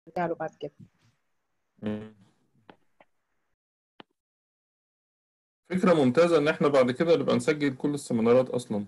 نرجع له بعد كده فكرة ممتازة إن إحنا بعد كده نبقى نسجل كل السيمينارات أصلا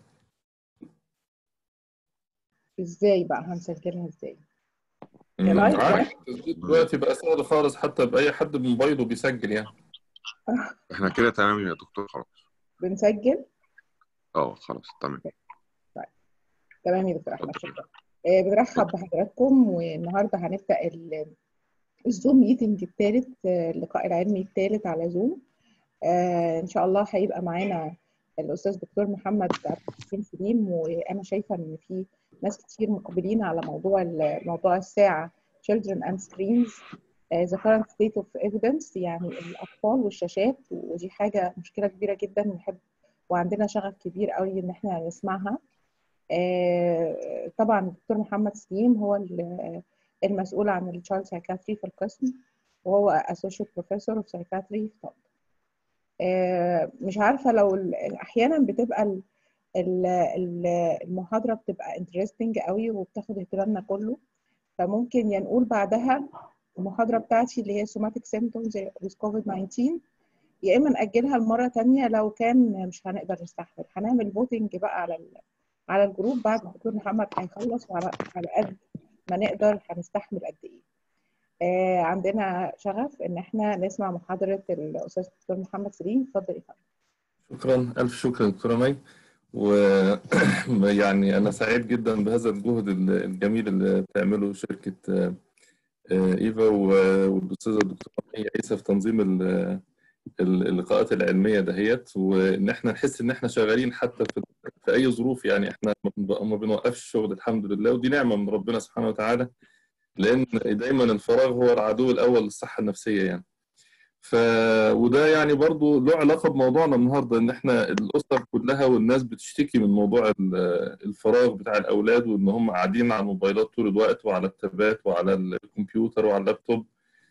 ازاي بقى هنسجلها ازاي مم. يا لايف عارف التسجيل دلوقتي بقى سهل خالص حتى بأي حد بموبايله بيسجل يعني احنا كده تمام يا دكتور خلاص بنسجل اه خلاص تمام تمام يا دكتور احمد اتفضل. شكرا آه، بنرحب بحضراتكم والنهارده هنبدا ال- الزوم ميتنج الثالث اللقاء العلمي الثالث على زوم آه، ان شاء الله هيبقى معانا الاستاذ دكتور محمد عبد الحكيم سليم وانا شايفه ان في ناس كتير مقبلين على موضوع ال- موضوع الساعه children and screens آه، the current state of evidence يعني الاطفال والشاشات ودي حاجه مشكله كبيره جدا نحب وعندنا شغف كبير قوي ان احنا نسمعها آه، طبعا الدكتور محمد سليم هو ال- المسؤول عن التشايلد سايكاتري في القسم وهو associate professor of psychiatry في طنطا آه، مش عارفة لو ال- أحيانا بتبقى ال- ال- ال- المحاضرة بتبقى interesting قوي وبتاخد اهتمامنا كله فممكن يا نقول بعدها المحاضرة بتاعتي اللي هي somatic symptoms with COVID-19 يا إما نأجلها لمرة تانية لو كان مش هنقدر نستحمل هنعمل فوتنج بقى على ال- على الجروب بعد الدكتور محمد هيخلص وعلى على قد ما نقدر هنستحمل قد إيه آه، عندنا شغف ان احنا نسمع محاضره الاستاذ الدكتور محمد سليم اتفضل يا فندم شكرا ألف شكر دكتورة مي ويعني أنا سعيد جدا بهذا الجهد الجميل اللي بتعمله شركة آه، آه، إيفا و- والأستاذة الدكتورة مي عيسى في تنظيم ال- ال- اللقاءات العلمية دهيت وإن إحنا نحس إن إحنا شغالين حتى في في أي ظروف يعني إحنا ما بن- ما بنوقفش الشغل الحمد لله ودي نعمة من ربنا سبحانه وتعالى لأن دايما الفراغ هو العدو الأول للصحة النفسية يعني ف وده يعني برضو له علاقة بموضوعنا النهاردة إن إحنا الأسر كلها والناس بتشتكي من موضوع ال- الفراغ بتاع الأولاد وإن هم قاعدين على الموبايلات طول الوقت وعلى التابات وعلى الكمبيوتر وعلى اللابتوب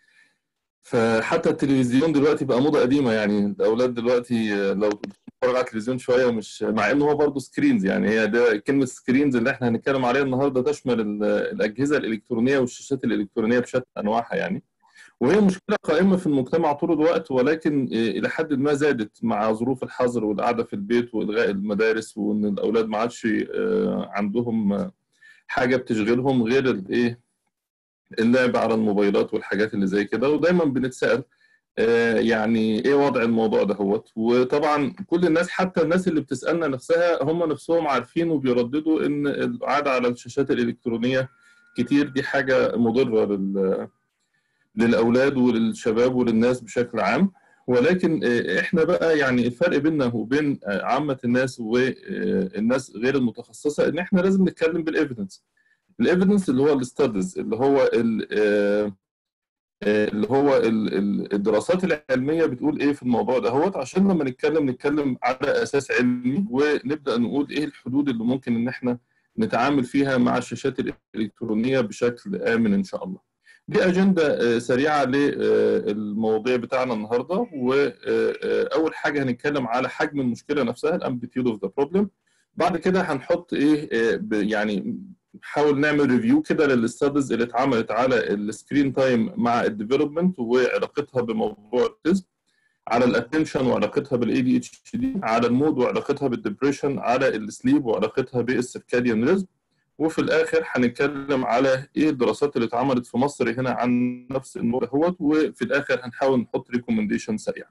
فحتى التلفزيون دلوقتي بقى موضة قديمة يعني الأولاد دلوقتي لو بتتفرج على التلفزيون شوية مش مع إنه هو برضه سكرينز يعني هي ده كلمة سكرينز اللي إحنا هنتكلم عليها النهاردة تشمل ال- الأجهزة الإلكترونية والشاشات الإلكترونية بشتى أنواعها يعني وهي مشكلة قائمة في المجتمع طول الوقت ولكن إلى حد ما زادت مع ظروف الحظر والقعدة في البيت وإلغاء المدارس وإن الأولاد ما عادش آه، عندهم آه، حاجة بتشغلهم غير الإيه اللعب على الموبايلات والحاجات اللي زي كده ودايما بنتسأل آه، يعني ايه وضع الموضوع دهوت وطبعا كل الناس حتى الناس اللي بتسألنا نفسها هم نفسهم عارفين وبيرددوا ان القعدة على الشاشات الإلكترونية كتير دي حاجة مضرة لل للأولاد وللشباب وللناس بشكل عام ولكن آه، احنا بقى يعني الفرق بيننا وبين آه، عامة الناس والناس غير المتخصصة ان احنا لازم نتكلم بالايفيدنس الايفيدنس اللي هو الاستادز اللي هو ال- آه، آه، اللي هو ال- ال- الدراسات العلميه بتقول ايه في الموضوع ده هوت عشان لما نتكلم نتكلم على اساس علمي ونبدا نقول ايه الحدود اللي ممكن ان احنا نتعامل فيها مع الشاشات الالكترونيه بشكل امن ان شاء الله. دي اجنده آه، سريعه للمواضيع بتاعنا النهارده واول حاجه هنتكلم على حجم المشكله نفسها الامبليتيود اوف ذا بروبلم بعد كده هنحط ايه آه، ب- يعني نحاول نعمل ريفيو كده للاستادز اللي اتعملت على السكرين تايم مع الديفلوبمنت وعلاقتها بموضوع التزم على الاتنشن وعلاقتها بالاي دي اتش دي على المود وعلاقتها بالدبريشن على السليب وعلاقتها بالسيركاديان ريزم وفي الاخر هنتكلم على ايه الدراسات اللي اتعملت في مصر هنا عن نفس الموضوع دهوت وفي الاخر هنحاول نحط ريكومنديشن سريعه.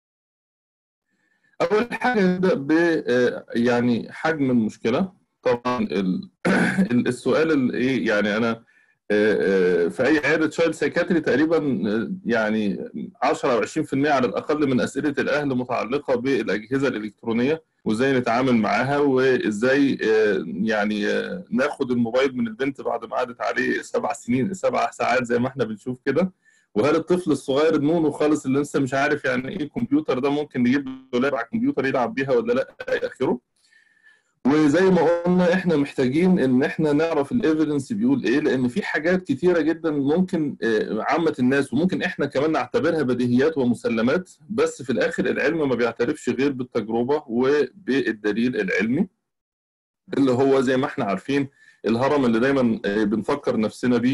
اول حاجه نبدا ب آه، يعني حجم المشكله طبعا ال- ال- السؤال ال- ايه يعني انا آه، آه، في اي عياده تشايلد سايكاتري تقريبا آه، يعني 10 او 20% على الاقل من اسئله الاهل متعلقه بالاجهزه الالكترونيه وازاي نتعامل معاها وازاي آه، يعني آه، ناخد الموبايل من البنت بعد ما قعدت عليه سبع سنين سبع ساعات زي ما احنا بنشوف كده وهل الطفل الصغير النونو خالص اللي لسه مش عارف يعني ايه الكمبيوتر ده ممكن نجيب له لعبه على الكمبيوتر يلعب بيها ولا لا الى اخره وزي ما قلنا احنا محتاجين ان احنا نعرف الايفيدنس بيقول ايه لان في حاجات كتيره جدا ممكن آه، عامه الناس وممكن احنا كمان نعتبرها بديهيات ومسلمات بس في الاخر العلم ما بيعترفش غير بالتجربه وبالدليل العلمي اللي هو زي ما احنا عارفين الهرم اللي دايما آه، بنفكر نفسنا بيه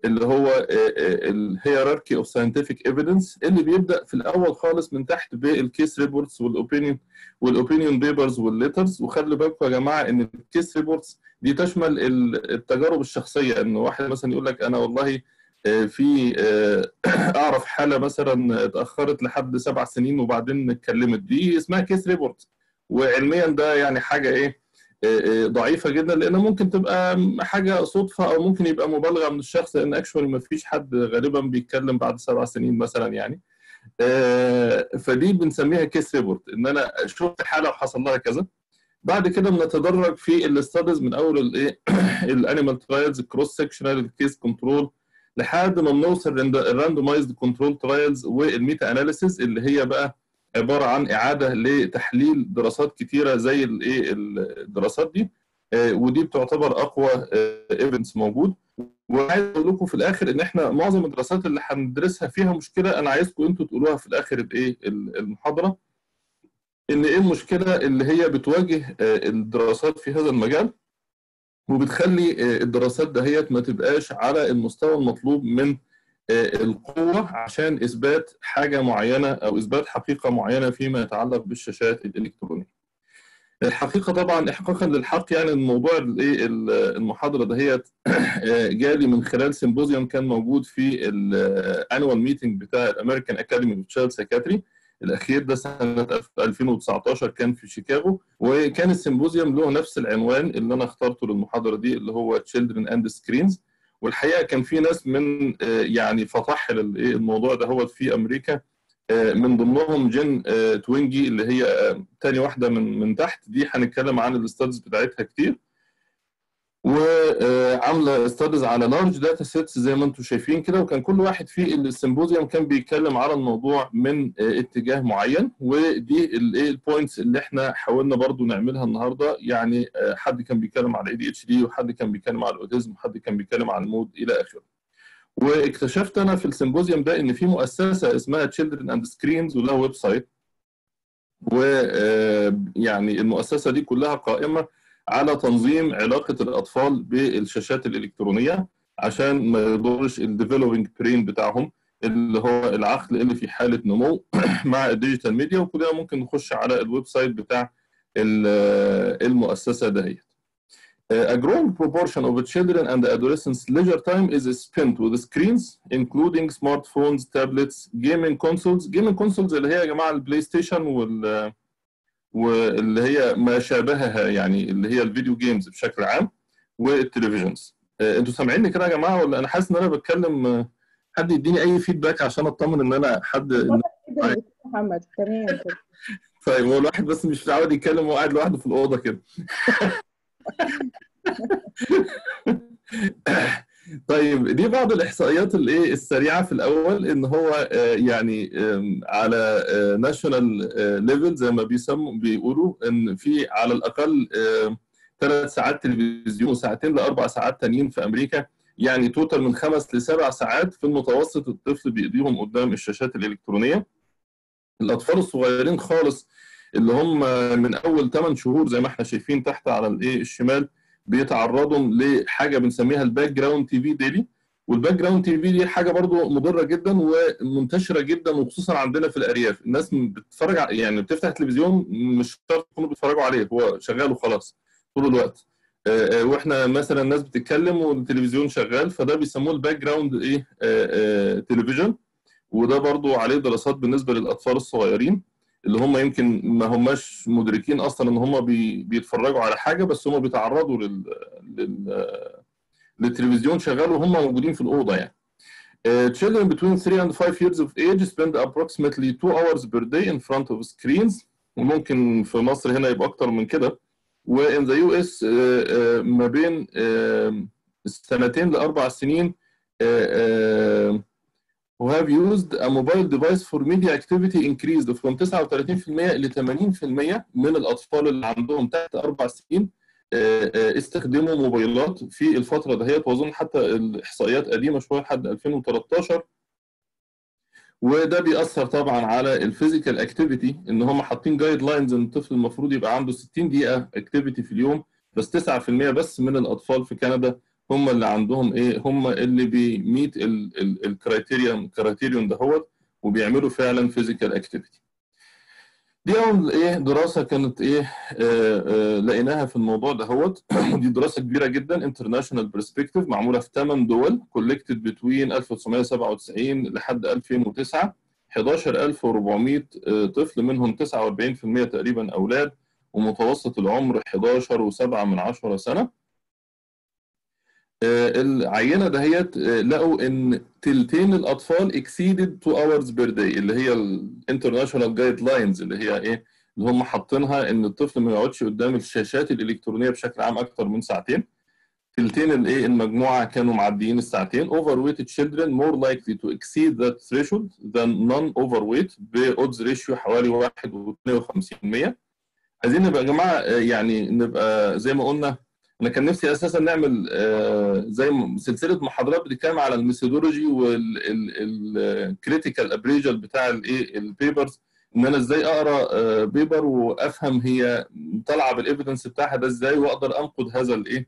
اللي هو الهيراركي اوف ساينتفك ايفيدنس اللي بيبدا في الاول خالص من تحت بالكيس ريبورتس والاوبينيون والاوبينيون بيبرز والليترز وخلي بالكم يا جماعه ان الكيس ريبورتس دي تشمل التجارب الشخصيه ان واحد مثلا يقول لك انا والله في اعرف حاله مثلا اتاخرت لحد سبع سنين وبعدين اتكلمت دي اسمها كيس ريبورت وعلميا ده يعني حاجه ايه ضعيفه جدا لان ممكن تبقى حاجه صدفه او ممكن يبقى مبالغه من الشخص لان اكشوالي ما فيش حد غالبا بيتكلم بعد سبع سنين مثلا يعني فدي بنسميها كيس ريبورت ان انا شفت حاله وحصل لها كذا بعد كده بنتدرج في الاستاديز من اول الايه الانيمال ترايلز الكروس سكشنال الكيس كنترول لحد ما بنوصل الراندومايزد كنترول ترايلز والميتا اناليسيز اللي هي بقى عباره عن اعاده لتحليل دراسات كتيره زي الايه الدراسات دي ودي بتعتبر اقوى ايفنتس موجود وعايز اقول لكم في الاخر ان احنا معظم الدراسات اللي هندرسها فيها مشكله انا عايزكم انتوا تقولوها في الاخر الايه المحاضره ان ايه المشكله اللي هي بتواجه الدراسات في هذا المجال وبتخلي الدراسات دهيت ما تبقاش على المستوى المطلوب من القوة عشان إثبات حاجة معينة أو إثبات حقيقة معينة فيما يتعلق بالشاشات الإلكترونية. الحقيقة طبعا إحقاقا للحق يعني الموضوع المحاضرة دهيت جالي من خلال سيمبوزيوم كان موجود في الانوال ميتنج بتاع الامريكان اكاديمي اوف تشايلد سايكاتري الاخير ده سنه 2019 كان في شيكاغو وكان السيمبوزيوم له نفس العنوان اللي انا اخترته للمحاضره دي اللي هو Children and Screens والحقيقه كان في ناس من يعني فطاحل الموضوع ده هو في امريكا من ضمنهم جين توينجي اللي هي تاني واحده من من تحت دي هنتكلم عن الاستادز بتاعتها كتير وعامله استادز على لارج داتا سيتس زي ما انتم شايفين كده وكان كل واحد في السيمبوزيوم كان بيتكلم على الموضوع من اتجاه معين ودي الايه البوينتس اللي احنا حاولنا برضو نعملها النهارده يعني حد كان بيتكلم على اي دي اتش دي وحد كان بيتكلم على الاوتيزم وحد كان بيتكلم على المود الى اخره واكتشفت انا في السيمبوزيوم ده ان في مؤسسه اسمها Children and Screens ولها ويب سايت ويعني المؤسسه دي كلها قائمه على تنظيم علاقه الاطفال بالشاشات الالكترونيه عشان ما يضرش الديفلوبينج برين بتاعهم اللي هو العقل اللي في حاله نمو مع الديجيتال ميديا وكلنا ممكن نخش على الويب سايت بتاع المؤسسه دهيت. A growing proportion of children and adolescents' leisure time is spent with screens, including smartphones, tablets, gaming consoles. Gaming consoles اللي هي يا جماعه البلاي ستيشن وال واللي هي ما شابهها يعني اللي هي الفيديو جيمز بشكل عام والتلفزيونز. انتوا سامعيني كده يا جماعه ولا انا حاسس ان انا بتكلم حد يديني اي فيدباك عشان اطمن ان انا حد محمد تمام كده طيب هو الواحد بس مش متعود يتكلم وهو قاعد لوحده في الاوضه كده طيب دي بعض الاحصائيات الايه السريعه في الاول ان هو يعني على ناشونال ليفل زي ما بيسموا بيقولوا ان في على الاقل ثلاث ساعات تلفزيون وساعتين لاربع ساعات تانيين في امريكا يعني توتال من خمس لسبع ساعات في المتوسط الطفل بيقضيهم قدام الشاشات الالكترونيه الاطفال الصغيرين خالص اللي هم من اول 8 شهور زي ما احنا شايفين تحت على الايه الشمال بيتعرضوا لحاجه بنسميها الباك جراوند تي في ديلي والباك جراوند تي في دي حاجه برضو مضره جدا ومنتشره جدا وخصوصا عندنا في الارياف الناس بتتفرج يعني بتفتح التلفزيون مش شرط يكونوا بيتفرجوا عليه هو شغال وخلاص طول الوقت واحنا مثلا الناس بتتكلم والتلفزيون شغال فده بيسموه الباك جراوند ايه تلفزيون وده برضو عليه دراسات بالنسبه للاطفال الصغيرين اللي هم يمكن ما هماش مدركين اصلا ان هم بي بيتفرجوا على حاجه بس هم بيتعرضوا لل, لل... للتلفزيون شغال وهم موجودين في الاوضه يعني. Uh, children between 3 and 5 years of age spend approximately 2 hours per day in front of screens وممكن في مصر هنا يبقى اكتر من كده وان ذا يو اس ما بين uh, سنتين لاربع سنين uh, who have used a mobile device for media activity increased from 39% ل 80% من الأطفال اللي عندهم تحت أربع سنين استخدموا موبايلات في الفترة دهيت وأظن حتى الإحصائيات قديمة شوية لحد 2013 وده بيأثر طبعا على الفيزيكال اكتيفيتي ان هم حاطين جايد لاينز ان الطفل المفروض يبقى عنده 60 دقيقة اكتيفيتي في اليوم بس 9% بس من الأطفال في كندا هم اللي عندهم ايه هم اللي بيميت الكرايتيريون الكرايتيريون دهوت وبيعملوا فعلا فيزيكال اكتيفيتي دي اول ايه دراسه كانت ايه آه آه لقيناها في الموضوع دهوت ودي دراسه كبيره جدا انترناشونال برسبكتيف معموله في 8 دول كولكتد بتوين 1997 لحد 2009 11400 طفل منهم 49% تقريبا اولاد ومتوسط العمر 11 و7 من 10 سنه العينه دهيت لقوا ان تلتين الاطفال اكسيدد 2 اورز بير داي اللي هي الانترناشونال جايد لاينز اللي هي ايه اللي هم حاطينها ان الطفل ما يقعدش قدام الشاشات الالكترونيه بشكل عام اكتر من ساعتين تلتين الايه المجموعه كانوا معديين الساعتين overweighted children more likely to exceed that threshold than non overweight بأودز ريشيو حوالي 1.52% عايزين نبقى يا جماعه يعني نبقى زي ما قلنا انا كان نفسي اساسا نعمل زي سلسله محاضرات بتتكلم على الميثودولوجي والكريتيكال ابريجل بتاع الايه البيبرز ان انا ازاي اقرا بيبر وافهم هي طالعه بالايفيدنس بتاعها ده ازاي واقدر انقد هذا الايه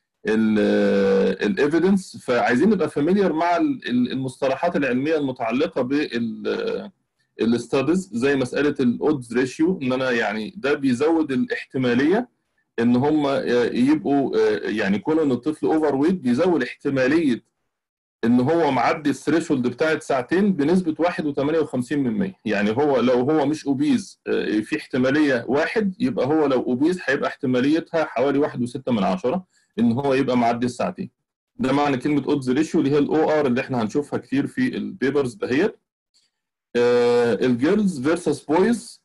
الايفيدنس فعايزين نبقى فاميليار مع المصطلحات العلميه المتعلقه بال الاستاديز زي مساله الاودز ريشيو ان انا يعني ده بيزود الاحتماليه ان هم يبقوا يعني كون ان الطفل اوفر ويت بيزود احتماليه ان هو معدي الثريشولد بتاعت ساعتين بنسبه 1.58% يعني هو لو هو مش اوبيز في احتماليه واحد يبقى هو لو اوبيز هيبقى احتماليتها حوالي 1.6 من عشرة ان هو يبقى معدي الساعتين ده معنى كلمه اودز ريشيو اللي هي الاو ار اللي احنا هنشوفها كتير في البيبرز دهيت الجيرلز فيرسس بويز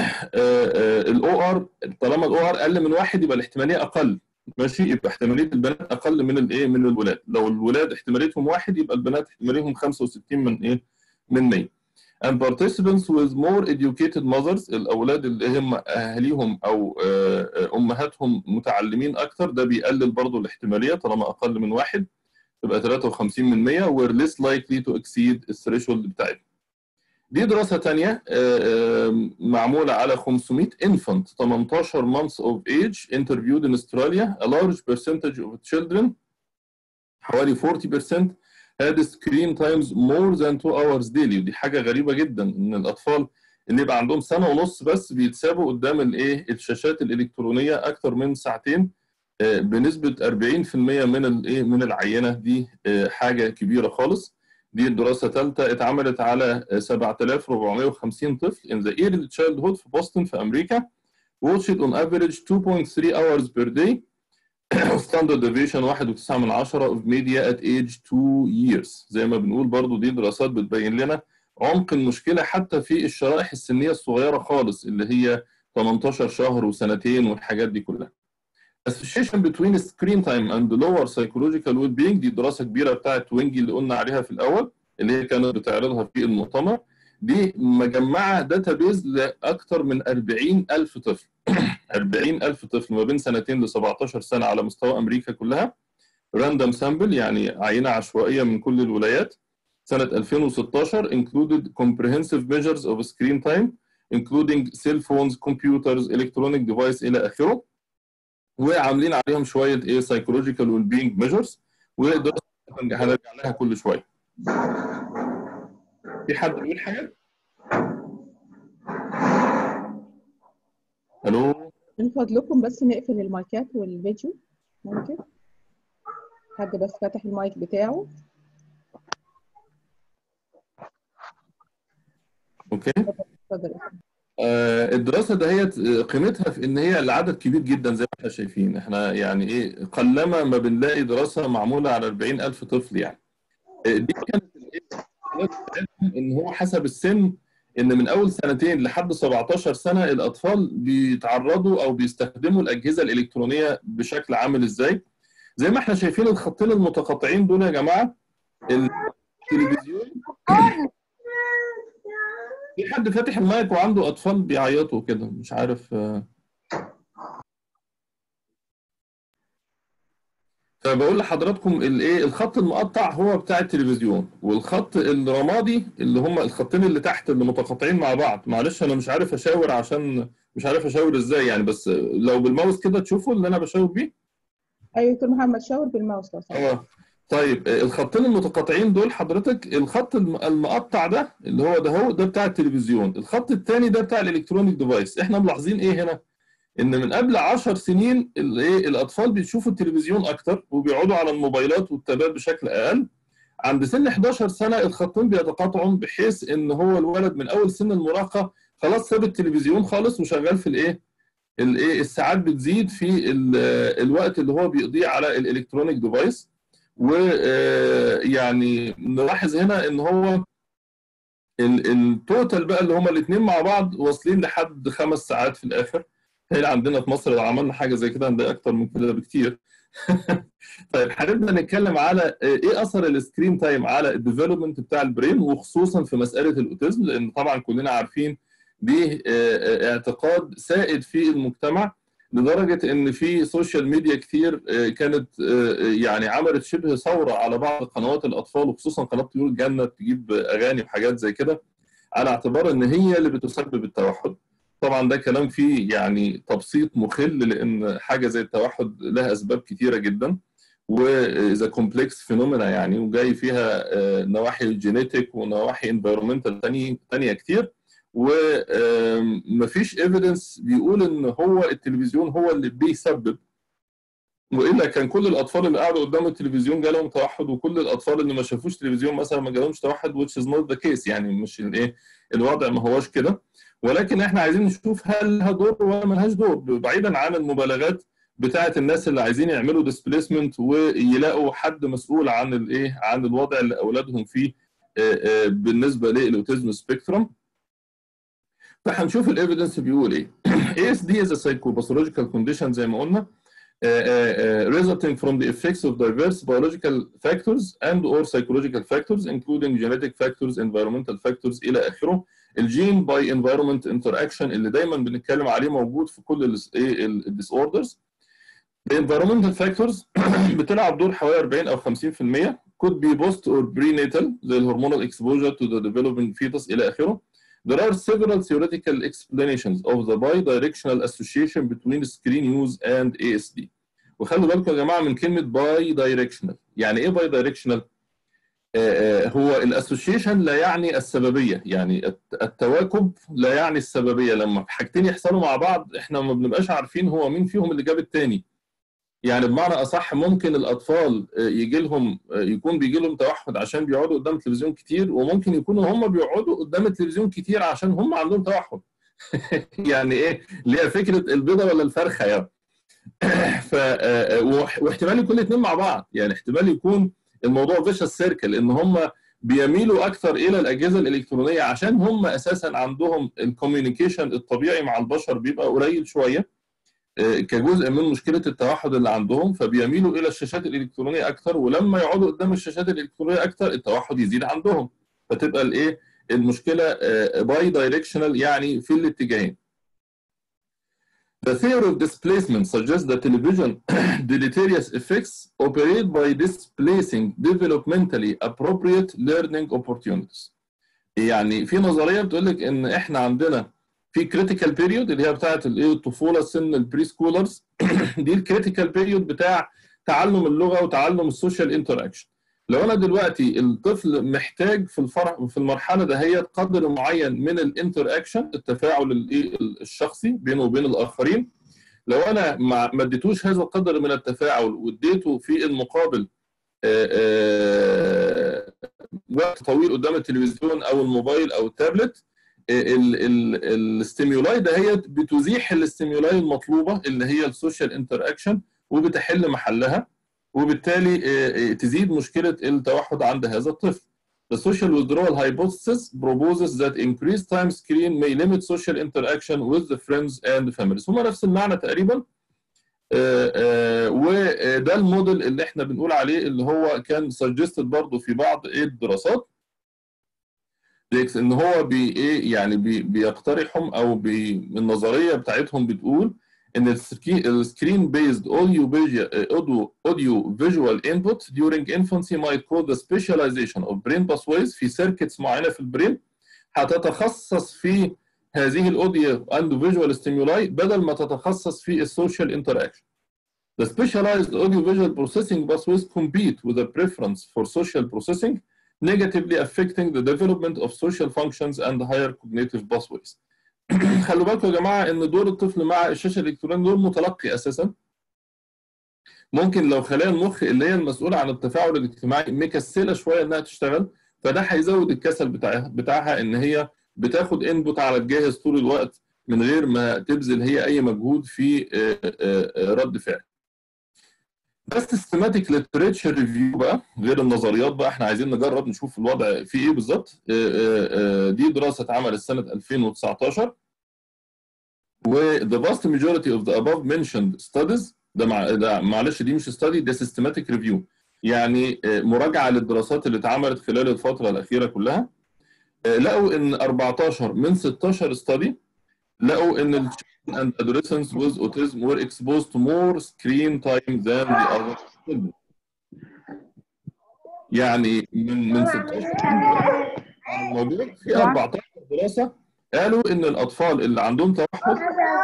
الاو ار طالما الاو ار اقل من واحد يبقى الاحتماليه اقل ماشي يبقى احتماليه البنات اقل من الايه من الولاد لو الولاد احتماليتهم واحد يبقى البنات احتماليتهم 65 من ايه من 100 and participants with more educated mothers الاولاد اللي هم اهاليهم او امهاتهم متعلمين اكتر ده بيقلل برضه الاحتماليه طالما اقل من واحد تبقى 53 من 100 were less likely to exceed الثريشولد بتاعتهم دي دراسة تانية معمولة على 500 infant 18 months of age interviewed in Australia a large percentage of children حوالي 40% had screen times more than 2 hours daily ودي حاجة غريبة جدا ان الأطفال اللي يبقى عندهم سنة ونص بس بيتسابوا قدام الايه الشاشات الإلكترونية أكتر من ساعتين بنسبة 40% من الايه من العينة دي حاجة كبيرة خالص دي دراسة ثالثة اتعملت على 7450 طفل in the early childhood في بوسطن في أمريكا watched on average 2.3 hours per day standard deviation 1.9 من 10 of media at age 2 years زي ما بنقول برضو دي دراسات بتبين لنا عمق المشكلة حتى في الشرائح السنية الصغيرة خالص اللي هي 18 شهر وسنتين والحاجات دي كلها association between screen time and lower psychological well-being دي دراسة كبيرة بتاعت وينجي اللي قلنا عليها في الأول اللي هي كانت بتعرضها في المؤتمر دي مجمعة داتابيز لأكثر من 40 ألف طفل 40 ألف طفل ما بين سنتين ل 17 سنة على مستوى أمريكا كلها راندوم سامبل يعني عينة عشوائية من كل الولايات سنة 2016 included comprehensive measures of screen time including cell phones, computers, electronic device إلى آخره وعاملين عليهم شويه ايه سايكولوجيكال ويل بينج ميجرز ودراسه هنرجع لها كل شويه. في حد بيقول حاجه؟ الو من فضلكم بس نقفل المايكات والفيديو ممكن؟ حد بس فاتح المايك بتاعه اوكي اتفضل آه الدراسه دهيت قيمتها في ان هي لعدد كبير جدا زي ما احنا شايفين احنا يعني ايه قلما ما بنلاقي دراسه معموله على 40000 طفل يعني آه دي كانت ان هو حسب السن ان من اول سنتين لحد 17 سنه الاطفال بيتعرضوا او بيستخدموا الاجهزه الالكترونيه بشكل عامل ازاي زي ما احنا شايفين الخطين المتقاطعين دول يا جماعه التلفزيون في حد فاتح المايك وعنده اطفال بيعيطوا كده مش عارف فبقول لحضراتكم الايه الخط المقطع هو بتاع التلفزيون والخط الرمادي اللي هم الخطين اللي تحت اللي متقاطعين مع بعض معلش انا مش عارف اشاور عشان مش عارف اشاور ازاي يعني بس لو بالماوس كده تشوفوا اللي انا بشاور بيه ايوه دكتور محمد شاور بالماوس لو سمحت اه طيب آه، الخطين المتقاطعين دول حضرتك الخط الم- المقطع ده اللي هو ده هو ده بتاع التلفزيون الخط الثاني ده بتاع الالكترونيك ديفايس احنا ملاحظين ايه هنا ان من قبل 10 سنين الايه الاطفال بيشوفوا التلفزيون اكتر وبيقعدوا على الموبايلات والتابات بشكل اقل عند سن 11 سنه الخطين بيتقاطعوا بحيث ان هو الولد من اول سن المراهقه خلاص ساب التلفزيون خالص وشغال في الايه الايه الساعات بتزيد في ال- الوقت اللي هو بيقضيه على الالكترونيك ديفايس ويعني نلاحظ هنا ان هو ال- التوتال بقى اللي هما الاثنين مع بعض واصلين لحد خمس ساعات في الاخر هنا عندنا في مصر لو عملنا حاجه زي كده هنلاقي اكتر من كده بكتير طيب هنبدا نتكلم على ايه اثر السكرين تايم على الديفلوبمنت بتاع البرين وخصوصا في مساله الاوتيزم لان طبعا كلنا عارفين دي آه، اعتقاد سائد في المجتمع لدرجه ان في سوشيال ميديا كتير آه، كانت آه، يعني عملت شبه ثوره على بعض قنوات الاطفال وخصوصا قناه طيور الجنه تجيب اغاني وحاجات زي كده على اعتبار ان هي اللي بتسبب التوحد طبعا ده كلام فيه يعني تبسيط مخل لان حاجه زي التوحد لها اسباب كتيره جدا واذا كومبلكس فينومينا يعني وجاي فيها آه، نواحي جينيتك ونواحي انفيرومنتال تانية تانية كتير ومفيش ايفيدنس بيقول ان هو التلفزيون هو اللي بيسبب والا كان كل الاطفال اللي قعدوا قدام التلفزيون جالهم توحد وكل الاطفال اللي ما شافوش تلفزيون مثلا ما جالهمش توحد which is not the case يعني مش الايه الوضع ما هوش كده ولكن احنا عايزين نشوف هل لها دور ولا ملهاش دور بعيدا عن المبالغات بتاعه الناس اللي عايزين يعملوا ديسبليسمنت ويلاقوا حد مسؤول عن الايه عن الوضع اللي اولادهم فيه آه، آه، بالنسبه للاوتيزم سبيكتروم فهنشوف الايفيدنس بيقول ايه ASD is a psychopathological condition زي ما قلنا uh, uh, resulting from the effects of diverse biological factors and or psychological factors including genetic factors, environmental factors إلى آخره. الجين باي environment interaction اللي دايما بنتكلم عليه موجود في كل الديس اوردرز. The environmental factors بتلعب دور حوالي 40 أو 50% could be post or prenatal زي الهرمونال exposure to the developing fetus إلى آخره. There are several theoretical explanations of the bidirectional association between screen use and ASD. وخلوا بالكم يا جماعه من كلمه bidirectional، يعني ايه bidirectional؟ آه، آه، هو الاسوشيشن لا يعني السببيه، يعني الت- التواكب لا يعني السببيه، لما حاجتين يحصلوا مع بعض احنا ما بنبقاش عارفين هو مين فيهم اللي جاب التاني. يعني بمعنى اصح ممكن الاطفال آه، يجي لهم آه، يكون بيجي لهم توحد عشان بيقعدوا قدام التلفزيون كتير وممكن يكونوا هم بيقعدوا قدام التلفزيون كتير عشان هم عندهم توحد يعني ايه اللي هي فكره البيضه ولا الفرخه يعني ف آه، واح- واحتمال يكون الاثنين مع بعض يعني احتمال يكون الموضوع فيشس سيركل ان هم بيميلوا اكثر الى الاجهزه الالكترونيه عشان هم اساسا عندهم الكوميونيكيشن الطبيعي مع البشر بيبقى قليل شويه آه، كجزء من مشكله التوحد اللي عندهم فبيميلوا الى الشاشات الالكترونيه اكثر ولما يقعدوا قدام الشاشات الالكترونيه اكثر التوحد يزيد عندهم فتبقى الايه المشكله باي دايركشنال يعني في الاتجاهين The theory of displacement suggests that television deleterious effects operate by displacing developmentally appropriate learning opportunities. يعني في نظريه بتقول لك ان احنا عندنا في critical period اللي هي بتاعه الايه الطفوله سن البري سكولرز دي الكريتيكال بيريود بتاع تعلم اللغه وتعلم السوشيال انتراكشن. لو انا دلوقتي الطفل محتاج في الفرح في المرحله دهيت قدر معين من الانتر اكشن التفاعل الايه الشخصي بينه وبين الاخرين لو انا ما ما اديتوش هذا القدر من التفاعل واديته في المقابل آه، آه، وقت طويل قدام التلفزيون او الموبايل او التابلت الاستيمولاي دهيت بتزيح الاستيمولاي المطلوبه اللي هي السوشيال انتر اكشن وبتحل محلها وبالتالي آه، آه، تزيد مشكله التوحد عند هذا الطفل. The social withdrawal hypothesis proposes that increased time screen may limit social interaction with the friends and families. هما نفس المعنى تقريبا آه، آه، وده الموديل اللي احنا بنقول عليه اللي هو كان suggested برضه في بعض إيه الدراسات بيكس- ان هو بي ايه يعني بي بيقترحهم او بي النظريه بتاعتهم بتقول ان السكرين بيزد اوديو اوديو اوديو فيجوال انبوت during infancy might cause the specialization of brain pathways في سيركتس معينه في البرين هتتخصص في هذه الاوديو اند فيجوال ستيمولاي بدل ما تتخصص في السوشيال انتراكشن The specialized audiovisual processing pathways compete with a preference for social processing, negatively affecting the development of social functions and higher cognitive pathways. خلوا بالكم يا جماعه ان دور الطفل مع الشاشه الالكترونيه دور متلقي اساسا ممكن لو خلايا المخ اللي هي المسؤوله عن التفاعل الاجتماعي مكسله شويه انها تشتغل فده هيزود الكسل بتاعها بتاعها ان هي بتاخد انبوت على الجاهز طول الوقت من غير ما تبذل هي اي مجهود في رد فعل. ده سيستماتيك ليتريتشر ريفيو بقى غير النظريات بقى احنا عايزين نجرب نشوف الوضع فيه ايه بالظبط دي دراسه اتعملت سنه 2019 و the vast majority of the above mentioned studies ده, مع... ده معلش دي مش ستادي ده سيستماتيك ريفيو يعني مراجعه للدراسات اللي اتعملت خلال الفتره الاخيره كلها لقوا ان 14 من 16 ستادي لقوا ان ال children and adolescents with autism were exposed to more screen time than the other children. يعني من من 16 الموضوع في 14 دراسه قالوا ان الاطفال اللي عندهم توحد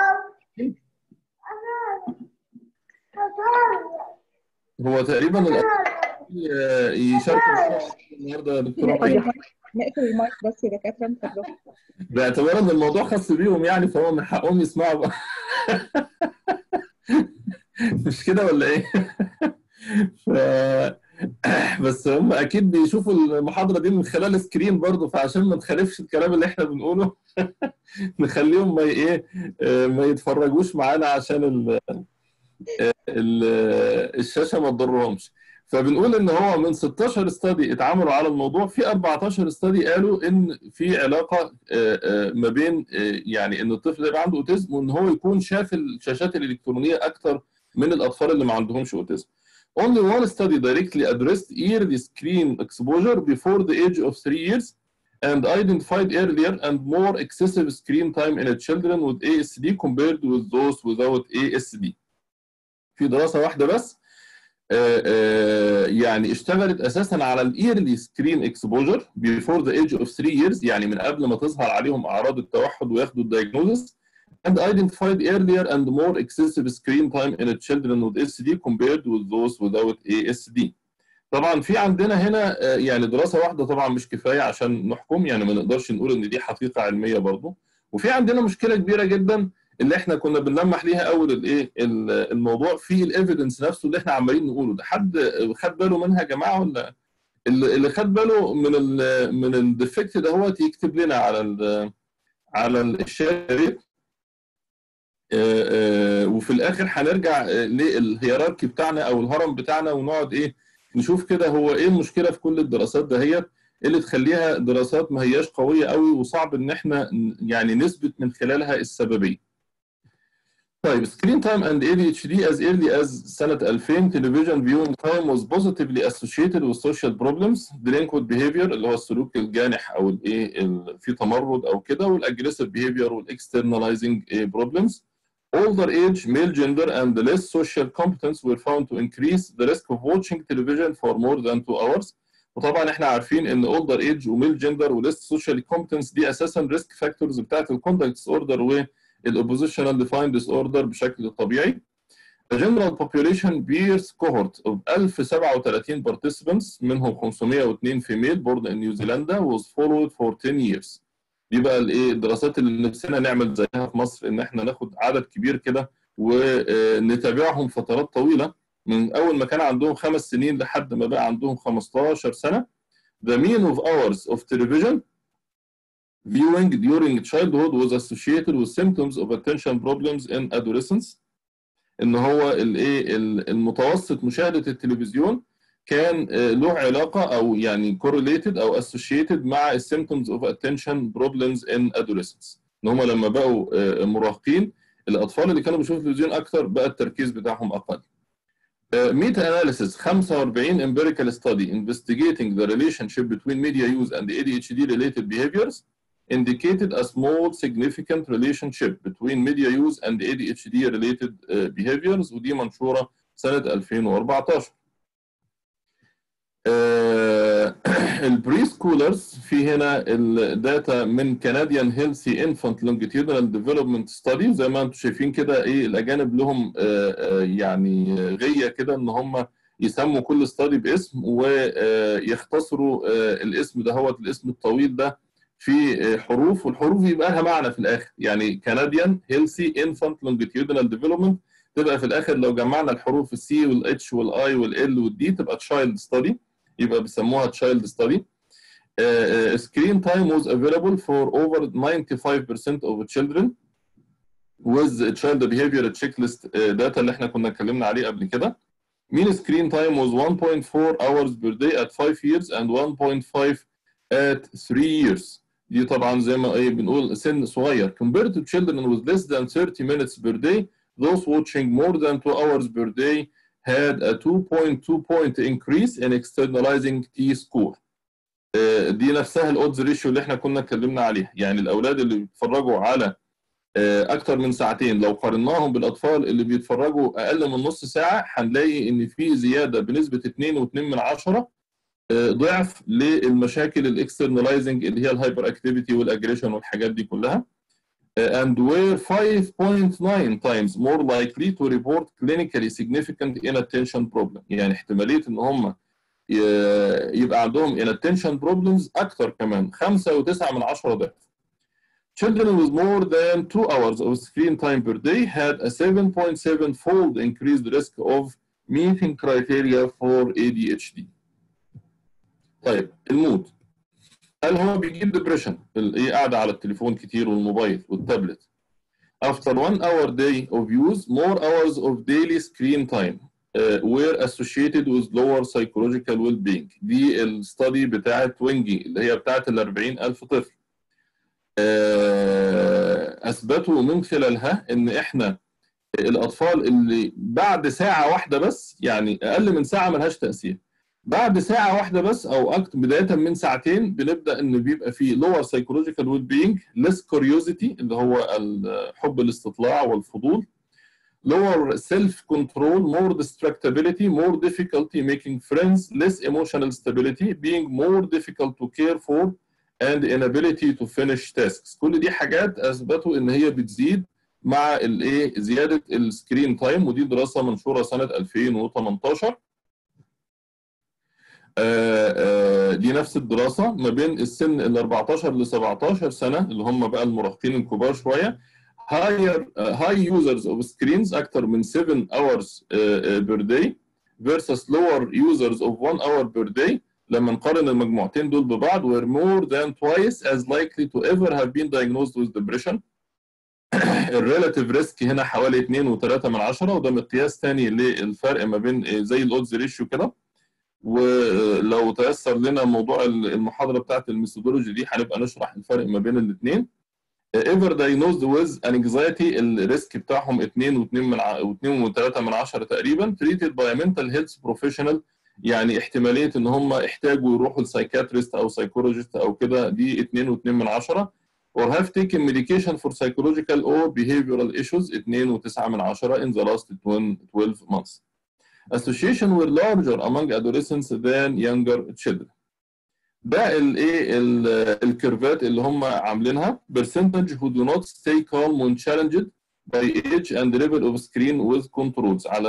هو تقريبا الاطفال يشاركوا النهارده يا دكتور نقفل المايك بس يا دكاتره من فضلكم باعتبار ان الموضوع خاص بيهم يعني فهو من حقهم يسمعوا بقى مش كده ولا ايه؟ ف... بس هم اكيد بيشوفوا المحاضره دي من خلال سكرين برضه فعشان ما نخالفش الكلام اللي احنا بنقوله نخليهم ما ايه ما يتفرجوش معانا عشان ال... ال... الشاشه ما تضرهمش فبنقول ان هو من 16 استادي اتعاملوا على الموضوع في 14 استادي قالوا ان في علاقه ما بين يعني ان الطفل يبقى عنده اوتيزم وان هو يكون شاف الشاشات الالكترونيه اكتر من الاطفال اللي ما عندهمش اوتيزم. Only one study directly addressed yearly screen exposure before the age of three years and identified earlier and more excessive screen time in children with ASD compared with those without ASD. في دراسه واحده بس يعني اشتغلت اساسا على الايرلي سكرين اكسبوجر بيفور ذا ايج اوف 3 years يعني من قبل ما تظهر عليهم اعراض التوحد وياخدوا الدايجنوزس and identified earlier and more excessive screen time in children with ASD compared with those without ASD. طبعا في عندنا هنا يعني دراسه واحده طبعا مش كفايه عشان نحكم يعني ما نقدرش نقول ان دي حقيقه علميه برضه وفي عندنا مشكله كبيره جدا اللي احنا كنا بنلمح ليها اول الايه الموضوع في الايفيدنس نفسه اللي احنا عمالين نقوله ده حد خد باله منها يا جماعه ولا اللي خد باله من ال من الديفكت ده هو يكتب لنا على ال على الشاشة وفي الاخر هنرجع للهيراركي بتاعنا او الهرم بتاعنا ونقعد ايه نشوف كده هو ايه المشكله في كل الدراسات دهيت اللي تخليها دراسات ما هياش قويه قوي وصعب ان احنا يعني نثبت من خلالها السببيه. طيب screen time and ADHD as early as سنة 2000 television viewing time was positively associated with social problems delinquent behavior اللي هو السلوك الجانح او الايه في تمرد او كده والاجريسيف behavior والاكسترناليزنج problems older age male gender and less social competence were found to increase the risk of watching television for more than two hours وطبعا احنا عارفين ان older age وميل جندر وليس social competence دي اساسا ريسك فاكتورز بتاعت الكوندكت ديس اوردر و الاوبوزيشنال ديفايند ديس اوردر بشكل طبيعي. The general population bears cohort of 1037 participants منهم 502 female born in New Zealand was followed for 10 years. دي بقى الايه الدراسات اللي نفسنا نعمل زيها في مصر ان احنا ناخد عدد كبير كده ونتابعهم فترات طويله من اول ما كان عندهم خمس سنين لحد ما بقى عندهم 15 سنه. The mean of hours of television viewing during childhood was associated with symptoms of attention problems in adolescence ان هو الايه المتوسط مشاهده التلفزيون كان له علاقه او يعني correlated او associated مع symptoms of attention problems in adolescence ان هم لما بقوا مراهقين الاطفال اللي كانوا بيشوفوا التلفزيون اكتر بقى التركيز بتاعهم اقل meta analysis 45 empirical study investigating the relationship between media use and ADHD related behaviors indicated a small significant relationship between media use and ADHD related behaviors ودي منشورة سنة 2014. البري سكولرز في هنا الداتا من كنديان هيلثي انفانت لونجيتيودنال ديفلوبمنت ستادي زي ما انتم شايفين كده ايه الاجانب لهم يعني غيه كده ان هم يسموا كل ستادي باسم ويختصروا الاسم ده هو الاسم الطويل ده في حروف والحروف يبقى لها معنى في الاخر يعني كنديان هيلثي انفانت لونجيتيودنال ديفلوبمنت تبقى في الاخر لو جمعنا الحروف السي والاتش والاي والال والدي تبقى تشايلد ستادي يبقى بيسموها تشايلد ستادي screen time was available for over 95% of children with child behavior checklist data اللي احنا كنا اتكلمنا عليه قبل كده mean screen time was 1.4 hours per day at 5 years and 1.5 at 3 years دي طبعا زي ما ايه بنقول سن صغير compared to children with less than 30 minutes per day those watching more than 2 hours per day had a 2.2 point increase in externalizing T score. دي نفسها الاودز ريشيو اللي احنا كنا اتكلمنا عليها، يعني الاولاد اللي بيتفرجوا على اكتر من ساعتين لو قارناهم بالاطفال اللي بيتفرجوا اقل من نص ساعه هنلاقي ان في زياده بنسبه 2.2 من عشرة ضعف للمشاكل الاكسترناليزنج اللي هي الهايبر اكتيفيتي والاجريشن والحاجات دي كلها. and were 5.9 times more likely to report clinically significant inattention problem يعني احتماليه ان هم يبقى عندهم inattention problems اكثر كمان 5 و9 من 10 ضعف Children with more than 2 hours of screen time per day had a 7.7 fold increased risk of meeting criteria for ADHD. طيب المود هل هو بيجيب ديبريشن ايه قاعده على التليفون كتير والموبايل والتابلت After one hour day of use, more hours of daily screen time uh, were associated with lower psychological well-being. دي الستادي بتاعت وينجي اللي هي بتاعت ال 40000 طفل. uh, أثبتوا من خلالها إن إحنا الأطفال اللي بعد ساعة واحدة بس يعني أقل من ساعة ملهاش تأثير. بعد ساعة واحدة بس أو أكتر بداية من ساعتين بنبدأ إن بيبقى فيه lower psychological well-being less curiosity اللي هو حب الاستطلاع والفضول lower self-control more distractibility more difficulty making friends less emotional stability being more difficult to care for and inability to finish tasks كل دي حاجات أثبتوا إن هي بتزيد مع الإيه زيادة السكرين تايم ودي دراسة منشورة سنة 2018 دي نفس الدراسة ما بين السن ال 14 ل 17 سنة اللي هم بقى المراهقين الكبار شوية higher high users of screens أكثر من 7 hours per day versus lower users of 1 hour per day لما نقارن المجموعتين دول ببعض were more than twice as likely to ever have been diagnosed with depression الريلاتيف ريسك هنا حوالي 2.3 من 10 وده مقياس ثاني للفرق ما بين زي الاودز ريشيو كده ولو تيسر لنا موضوع المحاضره بتاعت الميثودولوجي دي هنبقى نشرح الفرق ما بين الاثنين ايفر diagnosed with anxiety الريسك بتاعهم 2 و2 من 2 و3 من 10 تقريبا treated by a mental health professional يعني احتماليه ان هم احتاجوا يروحوا لسايكاتريست او سايكولوجيست او كده دي 2 و2 من 10 or have taken medication for psychological or behavioral issues 2 و9 من 10 in the last 12 months association were larger among adolescents than younger children. ده الايه الكيرفات اللي هم عاملينها percentage who do not stay calm when challenged by age and level of screen with controls على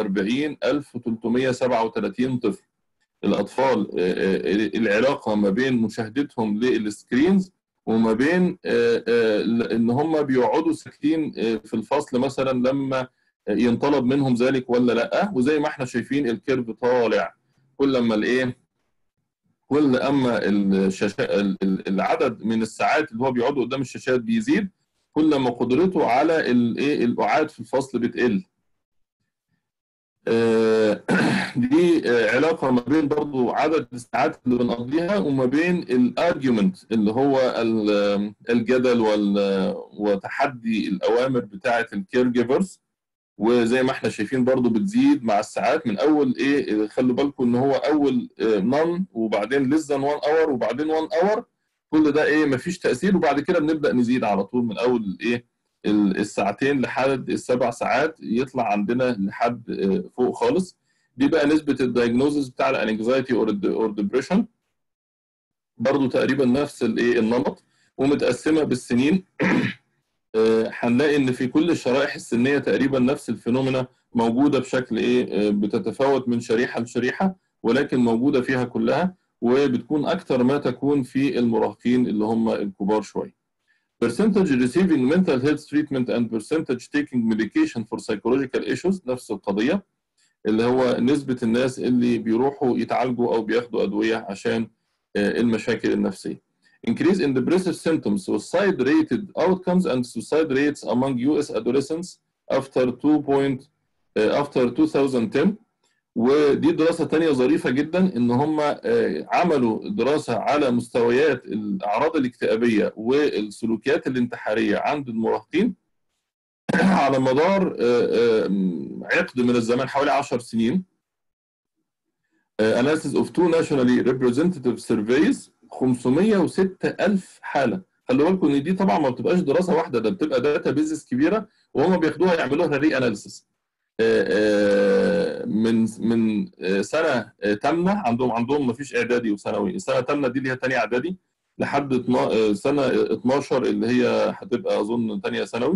40337 طفل. الاطفال العلاقه ما بين مشاهدتهم للسكرينز وما بين ان هم بيقعدوا ساكتين في الفصل مثلا لما ينطلب منهم ذلك ولا لا وزي ما احنا شايفين الكيرف طالع كل لما الايه كل اما الشاشات العدد من الساعات اللي هو بيقعدوا قدام الشاشات بيزيد كل ما قدرته على الايه القعاد في الفصل بتقل دي علاقه ما بين برضو عدد الساعات اللي بنقضيها وما بين الارجيومنت اللي هو الجدل وتحدي الاوامر بتاعه الكير جيفرز وزي ما احنا شايفين برضو بتزيد مع الساعات من اول ايه خلوا بالكم ان هو اول نون وبعدين ليس ذان 1 اور وبعدين 1 اور كل ده ايه مفيش تاثير وبعد كده بنبدا نزيد على طول من اول ايه الساعتين لحد السبع ساعات يطلع عندنا لحد فوق خالص دي بقى نسبه الدايجنوزز بتاع الانكزايتي اور ديبريشن برضو تقريبا نفس الايه النمط ومتقسمه بالسنين هنلاقي ان في كل الشرائح السنيه تقريبا نفس الفينومينا موجوده بشكل ايه بتتفاوت من شريحه لشريحه ولكن موجوده فيها كلها وبتكون اكثر ما تكون في المراهقين اللي هم الكبار شويه. percentage receiving mental health treatment and percentage taking medication for psychological issues نفس القضيه اللي هو نسبه الناس اللي بيروحوا يتعالجوا او بياخدوا ادويه عشان المشاكل النفسيه. increase in depressive symptoms, suicide rated outcomes and suicide rates among US adolescents after 2 point uh, after 2010 ودي دراسة تانية ظريفة جدا ان هم عملوا دراسة على مستويات الاعراض الاكتئابية والسلوكيات الانتحارية عند المراهقين على مدار عقد من الزمان حوالي 10 سنين analysis of two nationally representative surveys 506 ألف حالة خلوا بالكم ان دي طبعا ما بتبقاش دراسة واحدة ده بتبقى داتا بيزس كبيرة وهم بياخدوها يعملوها ري اناليسيس من من سنة تامنة عندهم عندهم ما فيش اعدادي وثانوي السنة تامنة دي اللي هي ثانية اعدادي لحد سنة 12 اللي هي هتبقى اظن ثانية ثانوي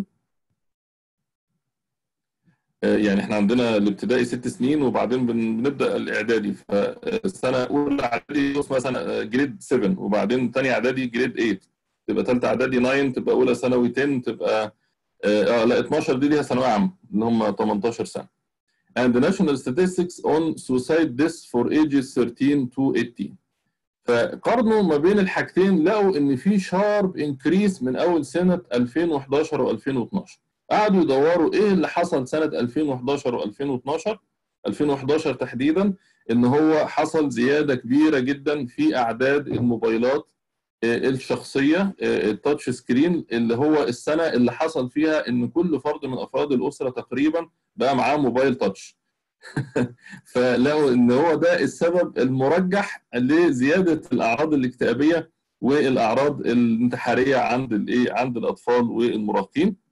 يعني احنا عندنا الابتدائي ست سنين وبعدين بنبدا الاعدادي فالسنه اولى اعدادي اسمها سنه جريد 7 وبعدين ثانيه اعدادي جريد 8 تبقى ثالثه اعدادي 9 تبقى اولى ثانوي 10 تبقى اه لا 12 دي ليها ثانويه عامه اللي هم 18 سنه. And the national statistics on suicide deaths for ages 13 to 18. فقارنوا ما بين الحاجتين لقوا ان في شارب انكريس من اول سنه 2011 و2012. قعدوا يدوروا ايه اللي حصل سنه 2011 و2012 2011 تحديدا ان هو حصل زياده كبيره جدا في اعداد الموبايلات الشخصيه التاتش سكرين اللي هو السنه اللي حصل فيها ان كل فرد من افراد الاسره تقريبا بقى معاه موبايل تاتش فلقوا ان هو ده السبب المرجح لزياده الاعراض الاكتئابيه والاعراض الانتحاريه عند الايه عند الاطفال والمراهقين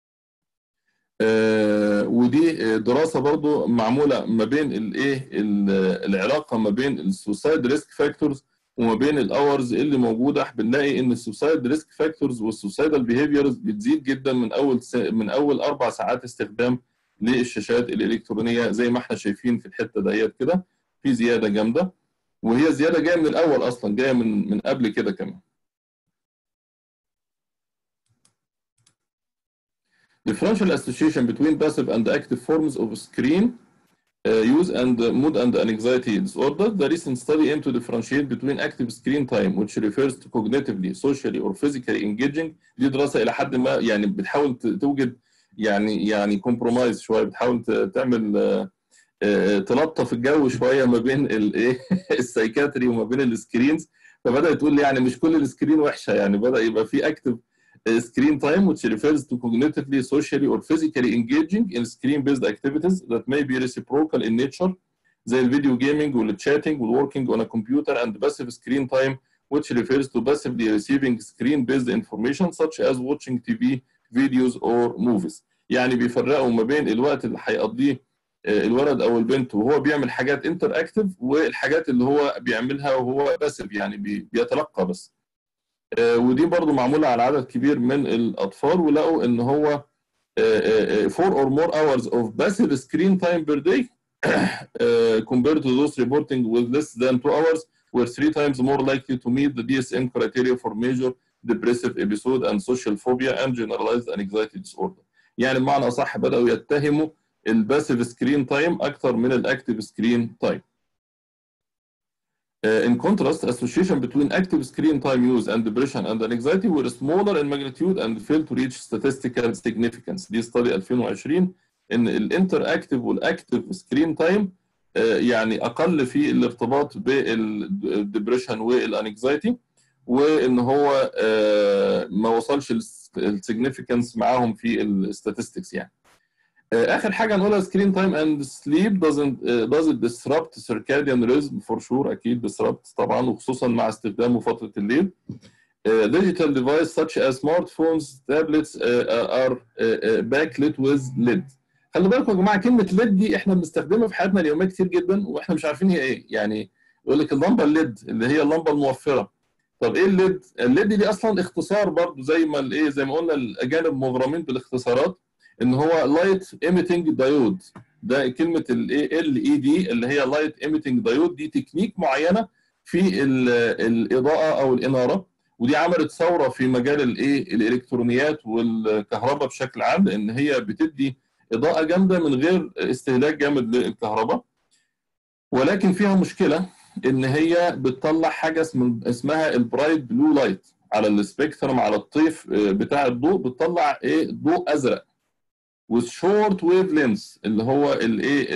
آه ودي دراسه برضو معموله ما بين الايه العلاقه ما بين السوسايد ريسك فاكتورز وما بين الاورز اللي موجوده بنلاقي ان السوسايد ريسك فاكتورز والسوسايدال بيهيفيرز بتزيد جدا من اول س... من اول اربع ساعات استخدام للشاشات الالكترونيه زي ما احنا شايفين في الحته ديت كده في زياده جامده وهي زياده جايه من الاول اصلا جايه من من قبل كده كمان differential association between passive and active forms of screen uh, use and uh, mood and anxiety disorder. The recent study aimed to differentiate between active screen time, which refers to cognitively, socially, or physically engaging. دي دراسة إلى حد ما يعني بتحاول توجد يعني يعني كومبرومايز شوية بتحاول تعمل تلطف الجو شوية ما بين الايه السايكاتري وما بين السكرينز فبدأت تقول لي يعني مش كل السكرين وحشة يعني بدأ يبقى في اكتف screen time which refers to cognitively, socially or physically engaging in screen-based activities that may be reciprocal in nature زي الفيديو جيمنج والchatting والworking on a computer and passive screen time which refers to passively receiving screen-based information such as watching TV, videos or movies. يعني بيفرقوا ما بين الوقت اللي هيقضيه الولد او البنت وهو بيعمل حاجات انتر اكتف والحاجات اللي هو بيعملها وهو باسف يعني بيتلقى بس. ودي برضو معمولة على عدد كبير من الأطفال ولقوا إن هو 4 or more hours of passive screen time per day compared to those reporting with less than 2 hours were three times more likely to meet the DSM criteria for major depressive episode and social phobia and generalized anxiety disorder. يعني بمعنى أصح بدأوا يتهموا الباسيف سكرين تايم أكثر من الأكتيف سكرين تايم. Uh, in contrast, association between active screen time use and depression and anxiety were smaller in magnitude and failed to reach statistical significance. دي study 2020 ان الانتر اكتف والاكتف سكرين تايم يعني اقل في الارتباط بالدبريشن والانكزايتي وان هو uh, ما وصلش السيجنيفيكانس معاهم في الستاتستكس يعني. اخر حاجه نقولها سكرين تايم اند سليب doesn't uh, does it disrupt circadian rhythm for sure اكيد disrupt طبعا وخصوصا مع استخدامه فتره الليل uh, digital device such as smartphones tablets uh, are backlit with LED خلي بالكم يا جماعه كلمه LED دي احنا بنستخدمها في حياتنا اليوميه كتير جدا واحنا مش عارفين هي ايه يعني يقول لك اللمبه الليد اللي هي اللمبه الموفره طب ايه الليد؟ الليد دي اصلا اختصار برضو زي ما الايه زي ما قلنا الاجانب مغرمين بالاختصارات ان هو لايت ايميتنج دايود ده كلمه الايه ال اي دي اللي هي لايت ايميتنج دايود دي تكنيك معينه في الاضاءه او الاناره ودي عملت ثوره في مجال الايه الالكترونيات والكهرباء بشكل عام لان هي بتدي اضاءه جامده من غير استهلاك جامد للكهرباء ولكن فيها مشكله ان هي بتطلع حاجه اسمها البرايت بلو لايت على السبيكترم على الطيف بتاع الضوء بتطلع ايه ضوء ازرق والشورت ويف لينس اللي هو الايه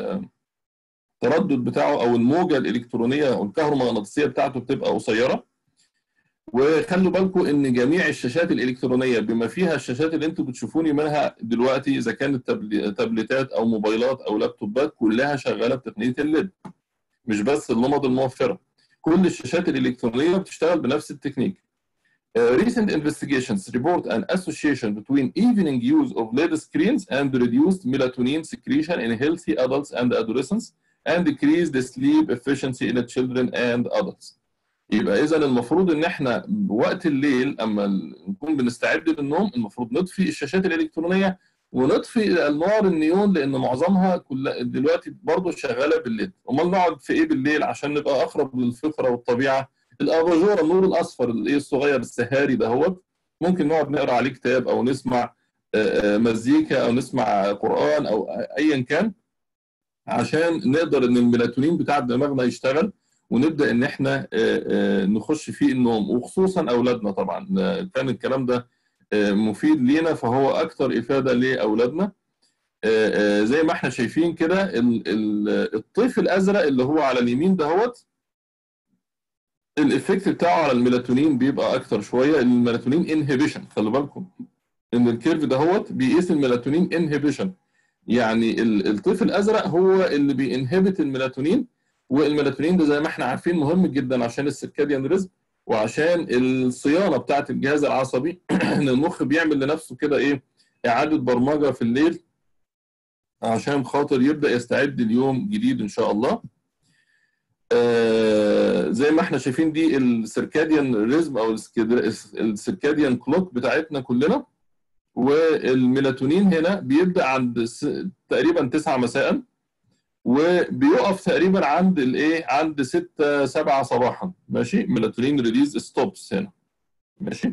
التردد بتاعه او الموجه الالكترونيه او الكهرومغناطيسيه بتاعته بتبقى قصيره وخلوا بالكم ان جميع الشاشات الالكترونيه بما فيها الشاشات اللي انتم بتشوفوني منها دلوقتي اذا كانت تابلتات او موبايلات او لابتوبات كلها شغاله بتقنيه الليد مش بس اللمض الموفره كل الشاشات الالكترونيه بتشتغل بنفس التكنيك Uh, recent investigations report an association between evening use of LED screens and reduced melatonin secretion in healthy adults and adolescents and decreased sleep efficiency in children and adults. يبقى اذا المفروض ان احنا وقت الليل اما نكون بنستعد للنوم المفروض نطفي الشاشات الالكترونيه ونطفي النار النيون لان معظمها كل دلوقتي برضه شغاله بالليل امال نقعد في ايه بالليل عشان نبقى اقرب للفطره والطبيعه الاباجوره النور الاصفر الايه الصغير السهاري دهوت ممكن نقعد نقرا عليه كتاب او نسمع مزيكا او نسمع قران او ايا كان عشان نقدر ان الميلاتونين بتاع دماغنا يشتغل ونبدا ان احنا نخش في النوم وخصوصا اولادنا طبعا كان الكلام ده مفيد لينا فهو اكثر افاده لاولادنا زي ما احنا شايفين كده الطيف الازرق اللي هو على اليمين دهوت الافكت بتاعه على الميلاتونين بيبقى اكتر شويه الميلاتونين انهبيشن خلي بالكم ان الكيرف دهوت بيقيس الميلاتونين انهبيشن يعني الطيف الازرق هو اللي بينهبت الميلاتونين والميلاتونين ده زي ما احنا عارفين مهم جدا عشان السيركاديان ريزم وعشان الصيانه بتاعه الجهاز العصبي ان المخ بيعمل لنفسه كده ايه اعاده برمجه في الليل عشان خاطر يبدا يستعد ليوم جديد ان شاء الله آه زي ما احنا شايفين دي السيركاديان ريزم او السيركاديان كلوك بتاعتنا كلنا والميلاتونين هنا بيبدا عند تقريبا 9 مساء وبيقف تقريبا عند الايه عند 6 7 صباحا ماشي ميلاتونين ريليز ستوبس هنا ماشي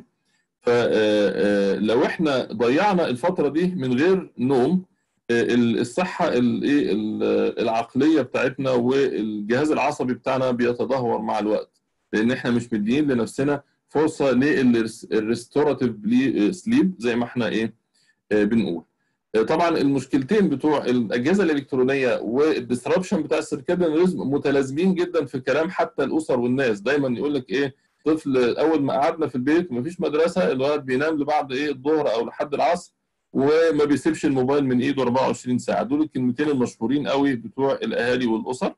فلو احنا ضيعنا الفتره دي من غير نوم الصحه الايه العقليه بتاعتنا والجهاز العصبي بتاعنا بيتدهور مع الوقت لان احنا مش مدين لنفسنا فرصه للريستوراتيف سليب زي ما احنا ايه بنقول طبعا المشكلتين بتوع الاجهزه الالكترونيه والديسربشن بتاع السيركاديان ريزم متلازمين جدا في كلام حتى الاسر والناس دايما يقول لك ايه طفل اول ما قعدنا في البيت ومفيش مدرسه الولد بينام لبعد ايه الظهر او لحد العصر وما بيسيبش الموبايل من ايده 24 ساعه دول الكلمتين المشهورين قوي بتوع الاهالي والاسر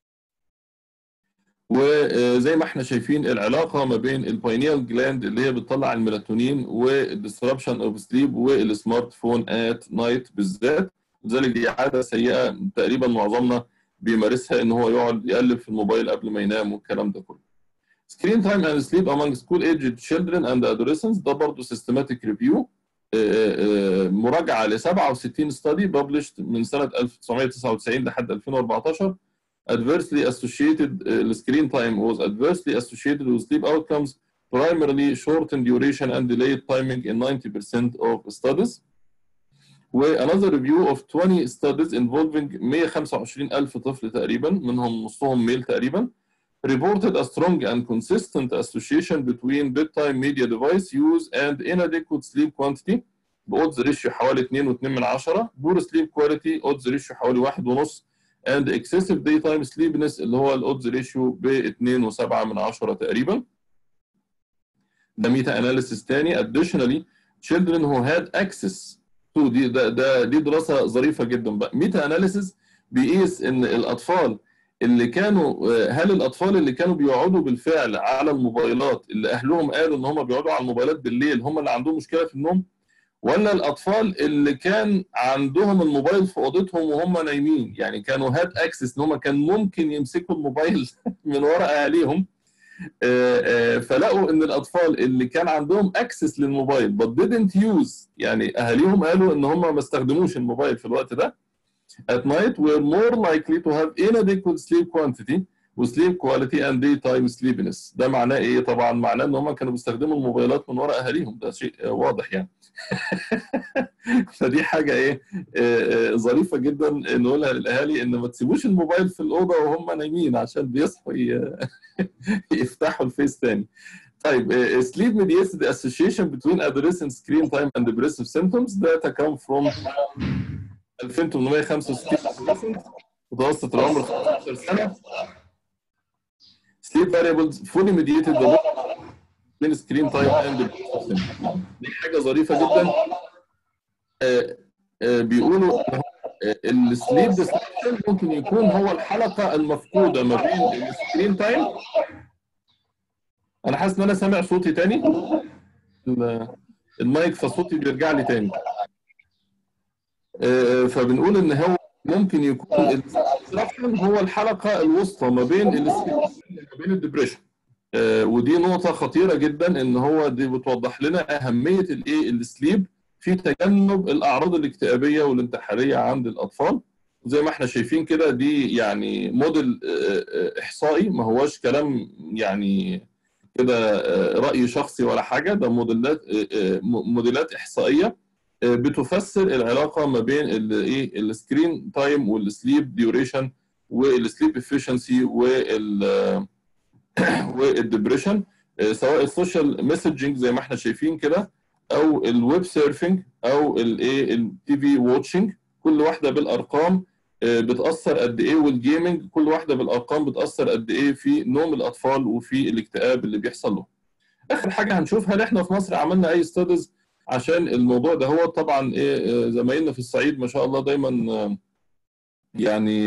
وزي ما احنا شايفين العلاقه ما بين الباينيال جلاند اللي هي بتطلع الميلاتونين والديسربشن اوف سليب والسمارت فون ات نايت بالذات لذلك دي عاده سيئه تقريبا معظمنا بيمارسها ان هو يقعد يقلب في الموبايل قبل ما ينام والكلام ده كله. Screen time and sleep among school aged children and adolescents ده برضه systematic review مراجعه ل 67 study published من سنه 1999 لحد 2014 adversely associated uh, screen time was adversely associated with sleep outcomes primarily shortened duration and delayed timing in 90% of studies. another review of 20 studies involving 125,000 طفل تقريبا منهم نصهم ميل تقريبا reported a strong and consistent association between bedtime media device use and inadequate sleep quantity بأودز ريشيو حوالي 2.2 من 10 poor sleep quality odds ريشيو حوالي 1.5 and excessive daytime sleepiness اللي هو الاودز ريشيو ب 2.7 من 10 تقريبا ده ميتا اناليسيس تاني additionally children who had access to دي ده, ده دي دراسه ظريفه جدا بقى ميتا اناليسيس بيقيس ان الاطفال اللي كانوا هل الاطفال اللي كانوا بيقعدوا بالفعل على الموبايلات اللي اهلهم قالوا ان هم بيقعدوا على الموبايلات بالليل هم اللي عندهم مشكله في النوم ولا الاطفال اللي كان عندهم الموبايل في اوضتهم وهم نايمين يعني كانوا هاد اكسس ان هم كان ممكن يمسكوا الموبايل من ورا اهاليهم فلقوا ان الاطفال اللي كان عندهم اكسس للموبايل but didn't use يعني اهاليهم قالوا ان هم ما استخدموش الموبايل في الوقت ده at night were more likely to have inadequate sleep quantity وسليب كواليتي اند دي تايم سليبنس ده معناه ايه طبعا معناه ان هم كانوا بيستخدموا الموبايلات من وراء اهاليهم ده شيء واضح يعني فدي حاجه ايه ظريفه جدا نقولها للاهالي ان ما تسيبوش الموبايل في الاوضه وهم نايمين عشان بيصحوا يفتحوا الفيس تاني طيب sleep mediated association between adolescent screen time and depressive symptoms data come from 2865 متوسط العمر 15 سنه sleep variables fully mediated the between screen time and depressive symptoms دي حاجه ظريفه جدا آه آه بيقولوا ان السليب ديستراكشن ممكن يكون هو الحلقه المفقوده ما بين السكرين تايم انا حاسس ان انا سامع صوتي تاني المايك فصوتي بيرجع لي تاني آه فبنقول ان هو ممكن يكون الديستراكشن هو الحلقه الوسطى ما بين السكرين ما بين الدبريشن ودي نقطه خطيره جدا ان هو دي بتوضح لنا اهميه الايه السليب في تجنب الاعراض الاكتئابيه والانتحاريه عند الاطفال زي ما احنا شايفين كده دي يعني موديل احصائي ما هوش كلام يعني كده راي شخصي ولا حاجه ده موديلات موديلات احصائيه بتفسر العلاقه ما بين الايه السكرين تايم والسليب ديوريشن والسليب افشنسي وال والدبريشن سواء السوشيال مسجنج زي ما احنا شايفين كده او الويب سيرفنج او الايه التي في واتشنج كل واحده بالارقام بتاثر قد ايه والجيمنج كل واحده بالارقام بتاثر قد ايه في نوم الاطفال وفي الاكتئاب اللي بيحصل له اخر حاجه هنشوف هل احنا في مصر عملنا اي ستاديز عشان الموضوع ده هو طبعا ايه زمايلنا في الصعيد ما شاء الله دايما يعني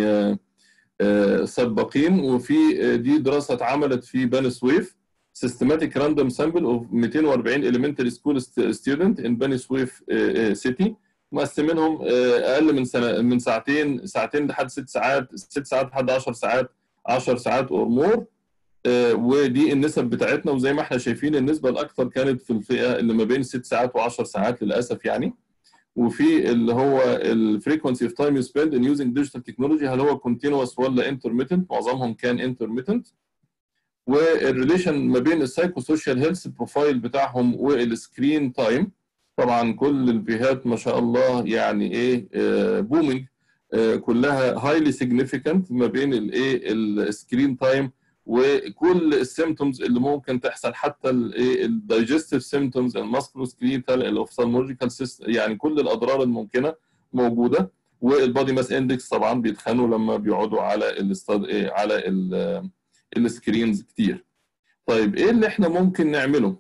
سباقين وفي دي دراسه اتعملت في بني سويف systematic random sample of 240 elementary school student in بني سويف city مقسمينهم اقل من سنه من ساعتين ساعتين لحد ست ساعات ست ساعات لحد 10 ساعات 10 ساعات اور مور ودي النسب بتاعتنا وزي ما احنا شايفين النسبه الاكثر كانت في الفئه اللي ما بين 6 ساعات و10 ساعات للاسف يعني وفي اللي هو الفريكونسي اوف تايم يو سبند ان يوزنج ديجيتال تكنولوجي هل هو كونتينوس ولا انترميتنت معظمهم كان انترميتنت والريليشن ما بين السايكو سوشيال هيلث بروفايل بتاعهم والسكرين تايم طبعا كل الفيهات ما شاء الله يعني ايه بومينج كلها هايلي سيجنيفيكانت ما بين الايه السكرين تايم وكل السيمتومز اللي ممكن تحصل حتى الدايجستيف سيمتومز الماسكولو سكليتال الاوفثالمولوجيكال يعني كل الاضرار الممكنه موجوده والبادي ماس اندكس طبعا بيتخانوا لما بيقعدوا على الاستاد على السكرينز كتير طيب ايه اللي احنا ممكن نعمله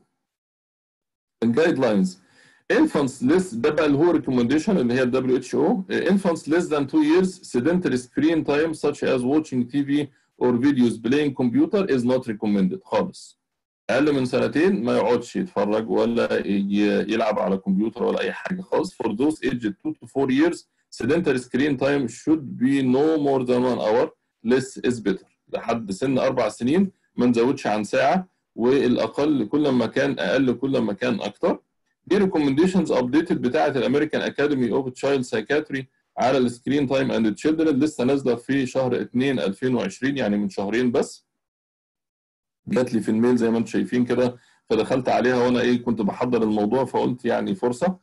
الجايد لاينز infants less ده بقى اللي هو recommendation اللي هي ال WHO infants less than 2 years sedentary screen time such as watching TV or videos playing computer is not recommended خالص اقل من سنتين ما يقعدش يتفرج ولا يلعب على كمبيوتر ولا اي حاجه خالص for those aged 2 to 4 years sedentary screen time should be no more than 1 hour less is better لحد سن اربع سنين ما نزودش عن ساعه والاقل كل ما كان اقل كل ما كان اكتر دي ريكومنديشنز ابديتد بتاعه الامريكان اكاديمي اوف تشايلد سايكاتري على السكرين تايم اند تشيلدرن لسه نازله في شهر 2 2020 يعني من شهرين بس جات لي في الميل زي ما انتم شايفين كده فدخلت عليها وانا ايه كنت بحضر الموضوع فقلت يعني فرصه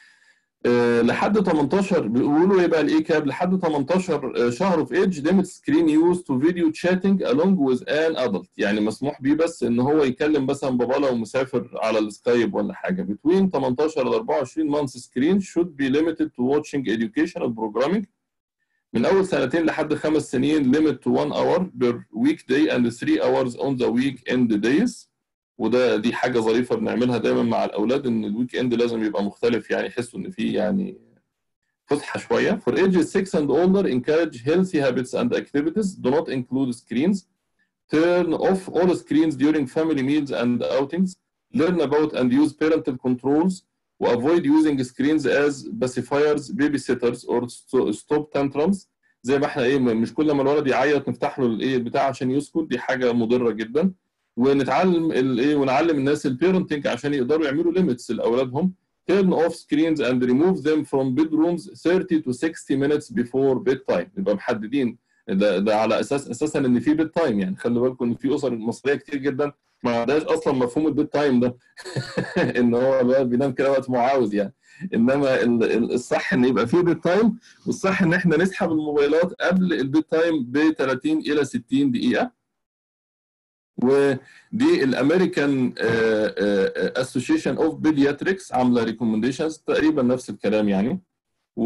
أه لحد 18 بيقولوا ايه بقى الاي كاب لحد 18 شهر اوف ايدج ليميت سكرين يوز تو فيديو تشاتنج along with an adult يعني مسموح بيه بس ان هو يكلم مثلا باباه لو مسافر على السكايب ولا حاجه between 18 ل 24 months screen should be limited to watching educational programming من اول سنتين لحد خمس سنين limit to 1 hour per weekday and 3 hours on the weekend days وده دي حاجه ظريفه بنعملها دايما مع الاولاد ان الويك اند لازم يبقى مختلف يعني يحسوا ان في يعني فسحه شويه for ages 6 and older encourage healthy habits and activities do not include screens turn off all screens during family meals and outings learn about and use parental controls وavoid using screens as pacifiers babysitters or stop tantrums زي ما احنا ايه مش كل ما الولد يعيط نفتح له الايه بتاع عشان يسكت دي حاجه مضره جدا ونتعلم الايه ونعلم الناس البيرنتنج عشان يقدروا يعملوا ليميتس لاولادهم turn off screens and remove them from bedrooms 30 to 60 minutes before bedtime يبقى محددين ده, ده على اساس اساسا ان في بيد تايم يعني خلي بالكم ان في اسر مصريه كتير جدا ما عندهاش اصلا مفهوم البيد تايم ده ان هو بقى بينام كده وقت ما هو عاوز يعني انما الصح ان يبقى في بيد تايم والصح ان احنا نسحب الموبايلات قبل البيد تايم ب 30 الى 60 دقيقه ودي الامريكان اسوشيشن اوف بيدياتريكس عامله ريكومنديشنز تقريبا نفس الكلام يعني و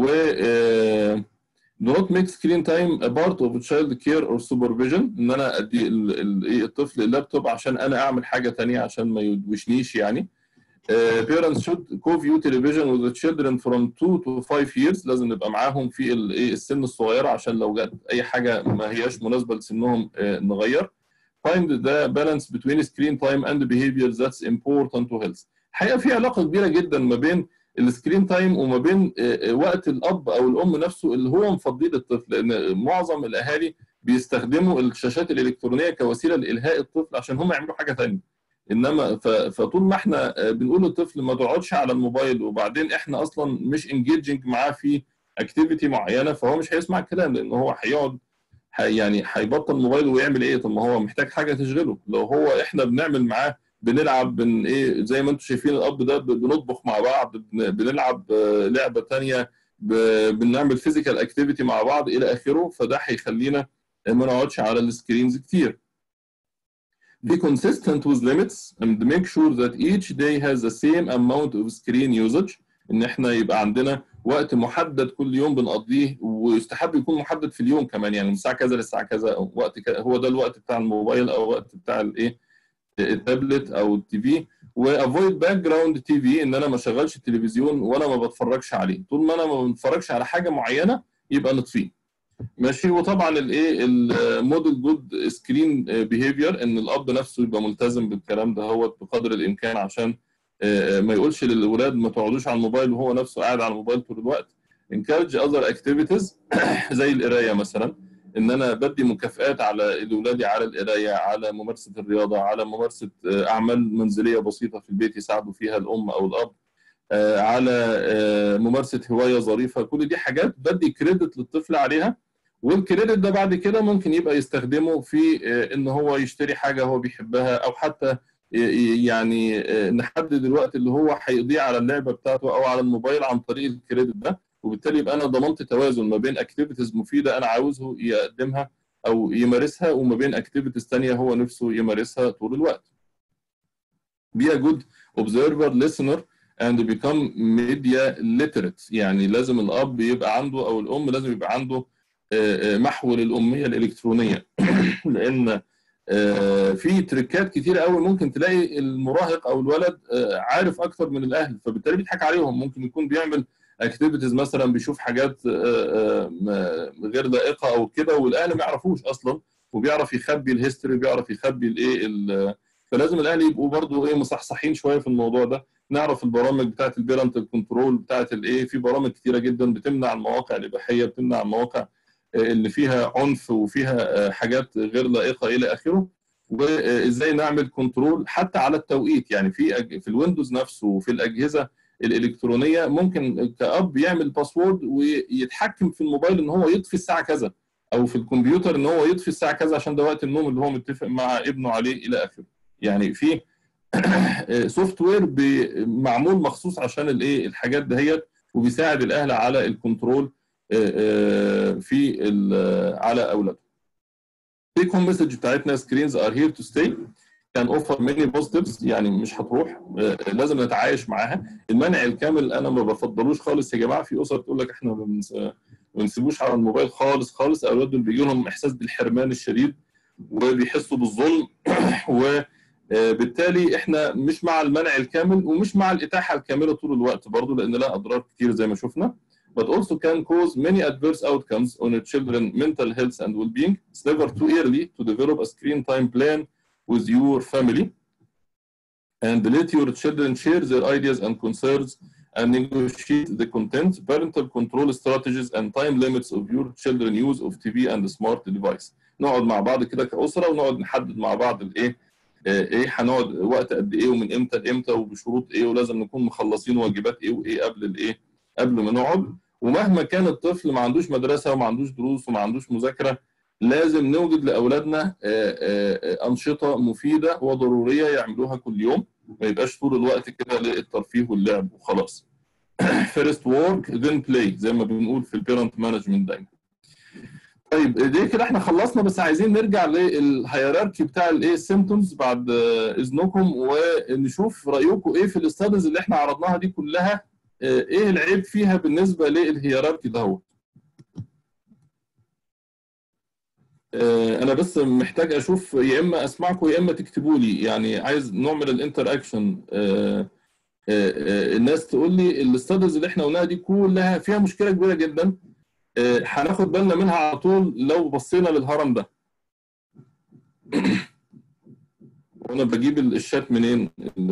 do not make screen time a part of child care or supervision ان انا ادي الطفل اللابتوب عشان انا اعمل حاجه ثانيه عشان ما يدوشنيش يعني Uh, parents should co-view television with the children from 2 to 5 years لازم نبقى معاهم في السن الصغيره عشان لو جت اي حاجه ما هياش مناسبه لسنهم uh, نغير find the balance between screen time and behavior that's important to health. الحقيقه في علاقه كبيره جدا ما بين السكرين تايم وما بين وقت الاب او الام نفسه اللي هو مفضيه للطفل لان معظم الاهالي بيستخدموا الشاشات الالكترونيه كوسيله لالهاء الطفل عشان هم يعملوا حاجه ثانيه انما فطول ما احنا بنقول للطفل ما تقعدش على الموبايل وبعدين احنا اصلا مش انجيجنج معاه في اكتيفيتي معينه فهو مش هيسمع الكلام لان هو هيقعد يعني هيبطل موبايله ويعمل ايه طب ما هو محتاج حاجه تشغله لو هو احنا بنعمل معاه بنلعب بن ايه زي ما انتم شايفين الاب ده بنطبخ مع بعض بنلعب لعبه ثانيه بنعمل فيزيكال اكتيفيتي مع بعض الى اخره فده هيخلينا ما نقعدش على السكرينز كتير Be consistent with limits and make sure that each day has the same amount of screen usage ان احنا يبقى عندنا وقت محدد كل يوم بنقضيه ويستحب يكون محدد في اليوم كمان يعني من الساعه كذا للساعه كذا او وقت كذا هو ده الوقت بتاع الموبايل او وقت بتاع الايه التابلت او التي في وافويد باك جراوند تي في ان انا ما اشغلش التلفزيون وانا ما بتفرجش عليه طول ما انا ما بتفرجش على حاجه معينه يبقى نطفيه ماشي وطبعا الايه الموديل جود سكرين بيهيفير ان الاب نفسه يبقى ملتزم بالكلام ده هو بقدر الامكان عشان ما يقولش للاولاد ما تقعدوش على الموبايل وهو نفسه قاعد على الموبايل طول الوقت encourage other activities زي القرايه مثلا ان انا بدي مكافئات على لاولادي على القرايه على ممارسه الرياضه على ممارسه اعمال منزليه بسيطه في البيت يساعدوا فيها الام او الاب على ممارسه هوايه ظريفه كل دي حاجات بدي كريدت للطفل عليها والكريدت ده بعد كده ممكن يبقى يستخدمه في ان هو يشتري حاجه هو بيحبها او حتى يعني نحدد الوقت اللي هو هيضيع على اللعبه بتاعته او على الموبايل عن طريق الكريدت ده وبالتالي يبقى انا ضمنت توازن ما بين اكتيفيتيز مفيده انا عاوزه يقدمها او يمارسها وما بين اكتيفيتيز ثانيه هو نفسه يمارسها طول الوقت. Be a good observer, listener and become media literate يعني لازم الاب يبقى عنده او الام لازم يبقى عنده محو للاميه الالكترونيه لان في تريكات كتير قوي ممكن تلاقي المراهق او الولد عارف اكتر من الاهل فبالتالي بيضحك عليهم ممكن يكون بيعمل اكتيفيتيز مثلا بيشوف حاجات غير لائقه او كده والاهل ما يعرفوش اصلا وبيعرف يخبي الهيستوري بيعرف يخبي الايه فلازم الاهل يبقوا برضه ايه مصحصحين شويه في الموضوع ده نعرف البرامج بتاعت البيرنتال كنترول بتاعت الايه في برامج كتيره جدا بتمنع المواقع الاباحيه بتمنع المواقع اللي فيها عنف وفيها حاجات غير لائقه الى اخره وازاي نعمل كنترول حتى على التوقيت يعني في في الويندوز نفسه وفي الاجهزه الالكترونيه ممكن كاب يعمل باسورد ويتحكم في الموبايل ان هو يطفي الساعه كذا او في الكمبيوتر ان هو يطفي الساعه كذا عشان ده وقت النوم اللي هو متفق مع ابنه عليه الى اخره يعني في سوفت وير معمول مخصوص عشان الايه الحاجات دهيت وبيساعد الاهل على الكنترول في على اولادهم. تيك هوم مسج بتاعتنا سكرينز ار هير تو ستي كان اوفر ماني بوزيتيفز يعني مش هتروح لازم نتعايش معاها المنع الكامل انا ما بفضلوش خالص يا جماعه في اسر تقول لك احنا ما بنسيبوش على الموبايل خالص خالص اولادهم بيجي لهم احساس بالحرمان الشديد وبيحسوا بالظلم وبالتالي احنا مش مع المنع الكامل ومش مع الاتاحه الكامله طول الوقت برضه لان لها اضرار كتير زي ما شفنا but also can cause many adverse outcomes on a children's mental health and well-being. It's never too early to develop a screen time plan with your family and let your children share their ideas and concerns and negotiate the content, parental control strategies and time limits of your children use of TV and smart device. نقعد مع بعض كده كأسرة ونقعد نحدد مع بعض الايه ايه هنقعد وقت قد ايه ومن امتى لامتى وبشروط ايه ولازم نكون مخلصين واجبات ايه وايه قبل الايه قبل ما نقعد ومهما كان الطفل ما عندوش مدرسه وما عندوش دروس وما عندوش مذاكره لازم نوجد لاولادنا انشطه مفيده وضروريه يعملوها كل يوم ما يبقاش طول الوقت كده للترفيه واللعب وخلاص فيرست وورك ذن بلاي زي ما بنقول في البيرنت مانجمنت دايما طيب دي كده احنا خلصنا بس عايزين نرجع للهيراركي بتاع الايه السيمتومز بعد اذنكم ونشوف رايكم ايه في الاستاديز اللي احنا عرضناها دي كلها ايه العيب فيها بالنسبه للهيراركي دهوت انا بس محتاج اشوف يا اما اسمعكم يا اما تكتبوا لي يعني عايز نعمل الانتر اكشن الناس تقول لي الاستاديز اللي احنا قلناها دي كلها فيها مشكله كبيره جدا هناخد بالنا منها على طول لو بصينا للهرم ده وانا بجيب الشات منين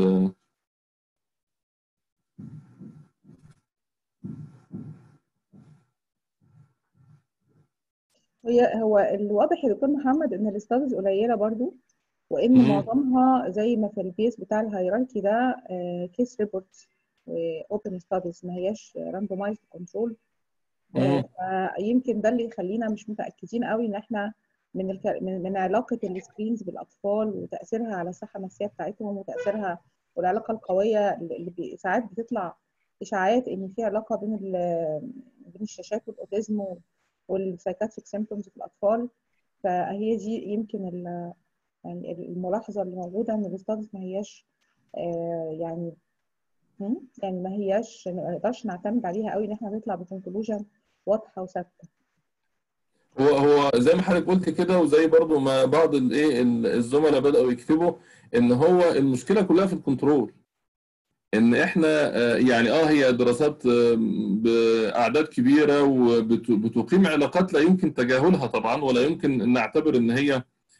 هي هو الواضح يا دكتور محمد ان الاستاديز قليله برضو وان مم. معظمها زي ما في البيس بتاع الهيراركي ده كيس ريبورتس واوبن ستاديز ما هياش راندومايزد كنترول مم. يمكن ده اللي يخلينا مش متاكدين قوي ان احنا من الك... من, من علاقه السكرينز بالاطفال وتاثيرها على الصحه النفسيه بتاعتهم وتاثيرها والعلاقه القويه اللي بي... ساعات بتطلع اشاعات ان في علاقه بين ال... بين الشاشات والاوتيزم والسايكاتريك سيمبتومز في الاطفال فهي دي يمكن ال... يعني الملاحظه اللي موجوده ان الاستادز ما هياش آه يعني هم؟ يعني ما هياش ما نقدرش نعتمد عليها قوي ان احنا نطلع بكونكلوجن واضحه وثابته هو هو زي ما حضرتك قلت كده وزي برضو ما بعض الايه الزملاء بداوا يكتبوا ان هو المشكله كلها في الكنترول ان احنا آه، يعني اه هي دراسات آه، باعداد كبيره وبتقيم علاقات لا يمكن تجاهلها طبعا ولا يمكن ان نعتبر ان هي آه،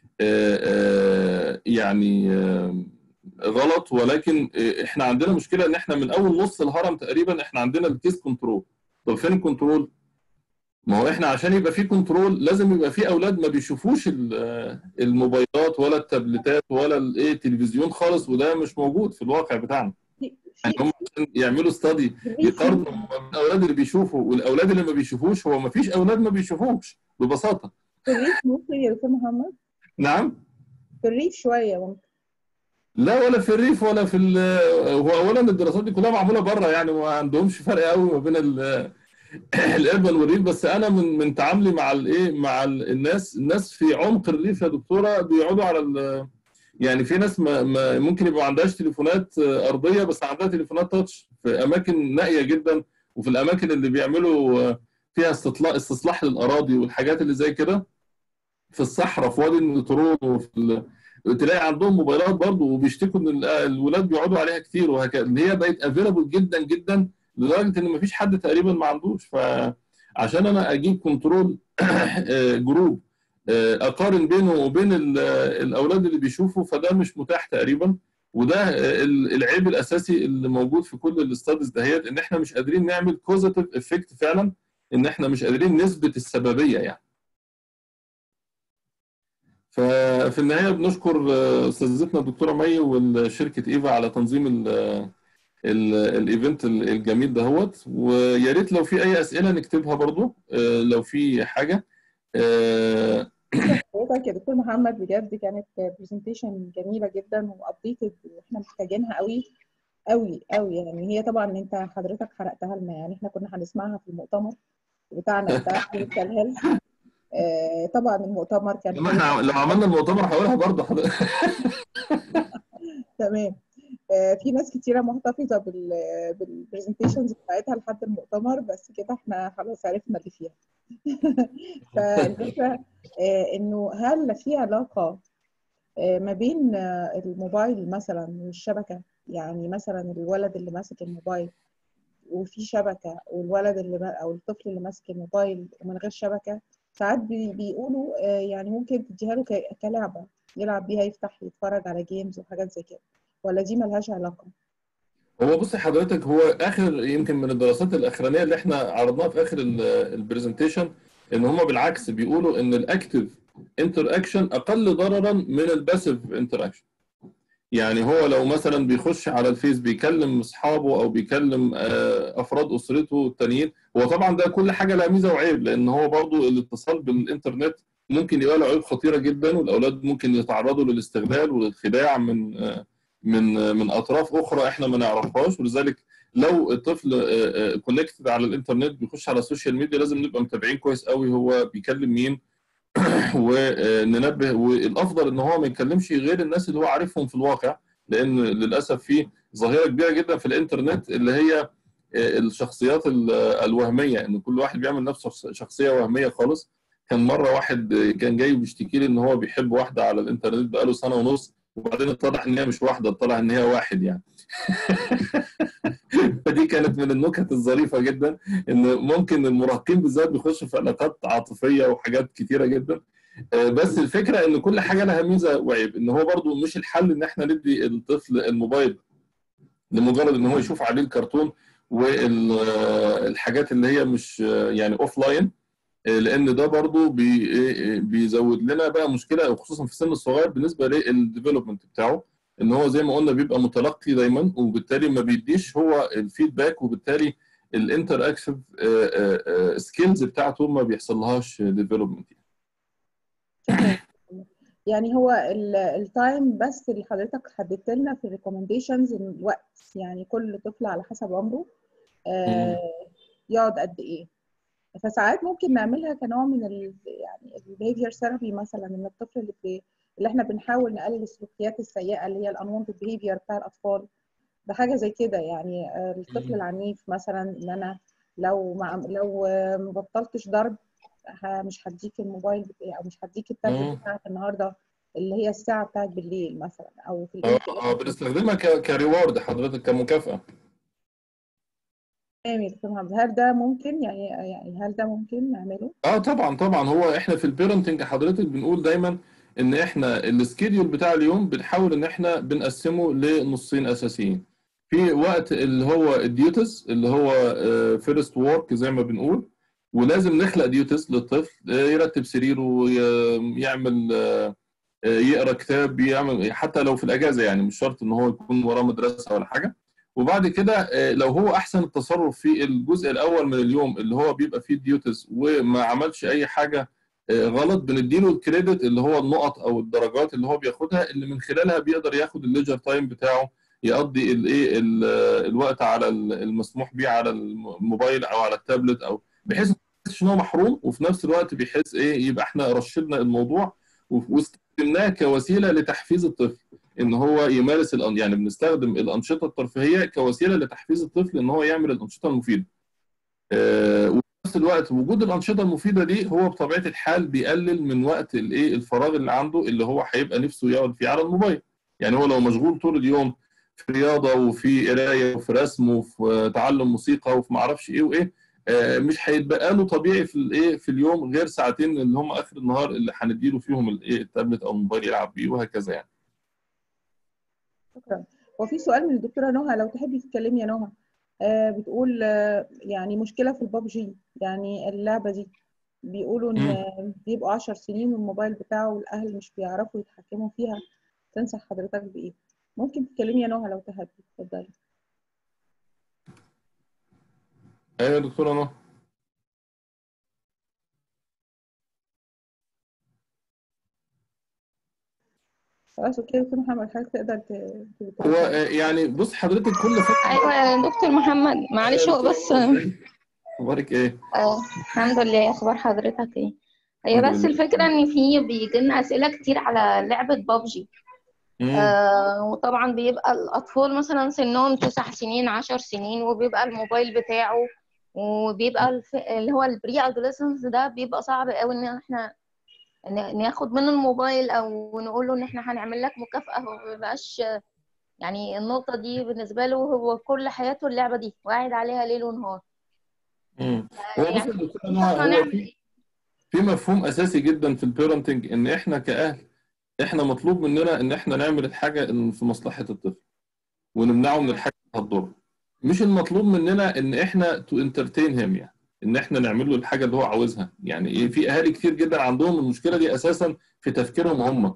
آه، يعني آه، غلط ولكن آه، احنا عندنا مشكله ان احنا من اول نص الهرم تقريبا احنا عندنا الكيس كنترول طب فين الكنترول؟ ما هو احنا عشان يبقى في كنترول لازم يبقى في اولاد ما بيشوفوش ال- آه، الموبايلات ولا التابلتات ولا الايه التلفزيون خالص وده مش موجود في الواقع بتاعنا في يعني هم عشان يعملوا ستادي يقارنوا ما بين الاولاد اللي بيشوفوا والاولاد اللي ما بيشوفوش هو ما فيش اولاد ما بيشوفوش ببساطه في الريف ممكن يا دكتور محمد نعم في الريف شويه ممكن لا ولا في الريف ولا في ال- هو اولا الدراسات دي كلها معموله بره يعني ما عندهمش فرق قوي ما بين ال- الاربن والريف بس انا من من تعاملي مع الايه مع ال- الناس الناس في عمق الريف يا دكتوره بيقعدوا على ال- يعني في ناس ما ما ممكن يبقى ما عندهاش تليفونات ارضيه بس عندها تليفونات تاتش في اماكن نائيه جدا وفي الاماكن اللي بيعملوا فيها استطلاع استصلاح للاراضي والحاجات اللي زي كده في الصحراء في وادي النطرون وفي ال... تلاقي عندهم موبايلات برضه وبيشتكوا ان ال- الولاد بيقعدوا عليها كتير وهكذا اللي هي بقت افيلابل جدا جدا لدرجه ان مفيش حد تقريبا ما عندوش فعشان انا اجيب كنترول جروب اقارن بينه وبين ال- الاولاد اللي بيشوفوا فده مش متاح تقريبا وده ال- العيب الاساسي اللي موجود في كل الاستاديز دهيت ان احنا مش قادرين نعمل كوزيتيف افكت فعلا ان احنا مش قادرين نثبت السببيه يعني ففي النهايه بنشكر آه، استاذتنا الدكتوره مي وشركه ايفا على تنظيم ال- ال- الايفنت الجميل دهوت ويا ريت لو في اي اسئله نكتبها برضو آه، لو في حاجه آه، حضرتك يا دكتور محمد بجد كانت برزنتيشن جميله جدا وابديتد واحنا محتاجينها قوي قوي قوي يعني هي طبعا انت حضرتك حرقتها لنا يعني احنا كنا هنسمعها في المؤتمر بتاعنا بتاع كلينيكال هيلث طبعا المؤتمر كان لما احنا لو عملنا المؤتمر هقولها برضه حضرتك تمام آه، في ناس كتيرة محتفظة بال بالبرزنتيشنز بتاعتها لحد المؤتمر بس كده احنا خلاص عرفنا اللي فيها فالفكرة آه، انه هل في علاقة آه، ما بين آه، الموبايل مثلا والشبكة يعني مثلا الولد اللي ماسك الموبايل وفي شبكة والولد اللي ما- او الطفل اللي ماسك الموبايل ومن غير شبكة ساعات بي- بيقولوا آه، يعني ممكن تديها له ك- كلعبة يلعب بيها يفتح يتفرج على جيمز وحاجات زي كده ولا دي ملهاش علاقة؟ هو بص حضرتك هو اخر يمكن من الدراسات الاخرانيه اللي احنا عرضناها في اخر البرزنتيشن ان هم بالعكس بيقولوا ان الاكتف انتر اكشن اقل ضررا من الباسيف انتر اكشن يعني هو لو مثلا بيخش على الفيس بيكلم اصحابه او بيكلم آه، افراد اسرته التانيين هو طبعا ده كل حاجه لها ميزه وعيب لان هو برضو الاتصال بالانترنت ممكن يبقى له عيوب خطيره جدا والاولاد ممكن يتعرضوا للاستغلال وللخداع من آه، من آه، من اطراف اخرى احنا ما نعرفهاش ولذلك لو الطفل كونكتد على الانترنت بيخش على السوشيال ميديا لازم نبقى متابعين كويس قوي هو بيكلم مين وننبه والافضل ان هو ما يتكلمش غير الناس اللي هو عارفهم في الواقع لان للاسف في ظاهره كبيره جدا في الانترنت اللي هي الشخصيات ال- الوهميه ان كل واحد بيعمل نفسه شخصيه وهميه خالص كان مره واحد كان جاي بيشتكي لي ان هو بيحب واحده على الانترنت بقاله سنه ونص وبعدين اتضح ان هي مش واحده اتضح ان هي واحد يعني فدي كانت من النكت الظريفه جدا ان ممكن المراهقين بالذات بيخشوا في علاقات عاطفيه وحاجات كتيره جدا آه، بس الفكره ان كل حاجه لها ميزه وعيب ان هو برضو مش الحل ان احنا ندي الطفل الموبايل لمجرد ان هو يشوف عليه الكرتون والحاجات اللي هي مش آه، يعني اوف لاين لان ده برضو بي بيزود لنا بقى مشكله وخصوصا في السن الصغير بالنسبه للديفلوبمنت بتاعه ان هو زي ما قلنا بيبقى متلقي دايما وبالتالي ما بيديش هو الفيدباك وبالتالي الانتر اكتف سكيلز بتاعته ما بيحصلهاش ديفلوبمنت يعني هو التايم بس اللي حضرتك حددت لنا في الريكومنديشنز الوقت يعني كل طفل على حسب عمره آه، يقعد قد ايه فساعات ممكن نعملها كنوع من ال يعني البيهيفير ثيرابي مثلا ان الطفل اللي بي اللي احنا بنحاول نقلل السلوكيات السيئه اللي هي الانونتد بيهيفير بتاع الاطفال بحاجه زي كده يعني آه، الطفل مم. العنيف مثلا ان انا لو ما لو آه، ما بطلتش ضرب ه- مش هديك الموبايل بتاعي او مش هديك مم. التابلت بتاعك النهارده اللي هي الساعه بتاعت بالليل مثلا او في اه الايد اه بنستخدمها ك- كريورد حضرتك كمكافاه كامل دكتور محمد هل ده ممكن يعني يعني هل ده ممكن نعمله؟ اه طبعا طبعا هو احنا في البيرنتنج حضرتك بنقول دايما ان احنا السكيدول بتاع اليوم بنحاول ان احنا بنقسمه لنصين اساسيين في وقت اللي هو الديوتس اللي هو فيرست وورك زي ما بنقول ولازم نخلق ديوتس للطفل آه، يرتب سريره ي- يعمل آه، آه، يقرا كتاب يعمل حتى لو في الاجازه يعني مش شرط ان هو يكون وراه مدرسه ولا حاجه وبعد كده آه، لو هو احسن التصرف في الجزء الاول من اليوم اللي هو بيبقى فيه ديوتس وما عملش اي حاجه آه، غلط بنديله الكريدت اللي هو النقط او الدرجات اللي هو بياخدها اللي من خلالها بيقدر ياخد الليجر تايم بتاعه يقضي الايه ال- الوقت على ال- المسموح بيه على الموبايل او على التابلت او بحيث ما يحسش ان هو محروم وفي نفس الوقت بيحس ايه يبقى احنا رشدنا الموضوع واستخدمناه كوسيله لتحفيز الطفل ان هو يمارس الأن... يعني بنستخدم الانشطه الترفيهيه كوسيله لتحفيز الطفل ان هو يعمل الانشطه المفيده. آه، وفي نفس الوقت وجود الانشطه المفيده دي هو بطبيعه الحال بيقلل من وقت الايه الفراغ اللي عنده اللي هو هيبقى نفسه يقعد فيه على الموبايل. يعني هو لو مشغول طول اليوم في رياضه وفي قرايه وفي رسم وفي تعلم موسيقى وفي ما اعرفش ايه وايه آه، مش هيتبقى له طبيعي في الايه في اليوم غير ساعتين اللي هم اخر النهار اللي هنديله فيهم الايه التابلت او الموبايل يلعب بيه وهكذا يعني. شكرا هو في سؤال من الدكتوره نهى لو تحبي تتكلمي يا نهى آه بتقول آه يعني مشكله في البابجي يعني اللعبه دي بيقولوا ان مم. بيبقوا 10 سنين والموبايل بتاعه والاهل مش بيعرفوا يتحكموا فيها تنصح حضرتك بايه ممكن تتكلمي يا نهى لو تحبي اتفضلي ايوه يا دكتوره نهى خلاص اوكي دكتور محمد حضرتك تقدر ت- ت- هو آه، يعني بص حضرتك كل فتره ايوه يا دكتور محمد معلش هو بس اخبارك ايه؟ آه الحمد لله اخبار حضرتك ايه هي الحمد بس لله. الفكره ان في بيجي لنا اسئله كتير على لعبه بابجي مم. آه وطبعا بيبقى الاطفال مثلا سنهم تسع سنين عشر سنين وبيبقى الموبايل بتاعه وبيبقى الف... اللي هو البري ادوليسنس ده بيبقى صعب قوي ان احنا ن- ناخد منه الموبايل او نقول له ان احنا هنعمل لك مكافأة هو ما بيبقاش يعني النقطة دي بالنسبة له هو كل حياته اللعبة دي وقاعد عليها ليل ونهار مم. هو بص يعني يا دكتوره احنا نهى هو نعمل في ايه؟ في مفهوم اساسي جدا في البيرنتنج ان احنا كاهل احنا مطلوب مننا ان احنا نعمل الحاجه إن في مصلحه الطفل ونمنعه من الحاجه اللي هتضره مش المطلوب مننا ان احنا تو انترتين هيم يعني ان احنا نعمل له الحاجه اللي هو عاوزها يعني ايه في اهالي كتير جدا عندهم المشكله دي اساسا في تفكيرهم هم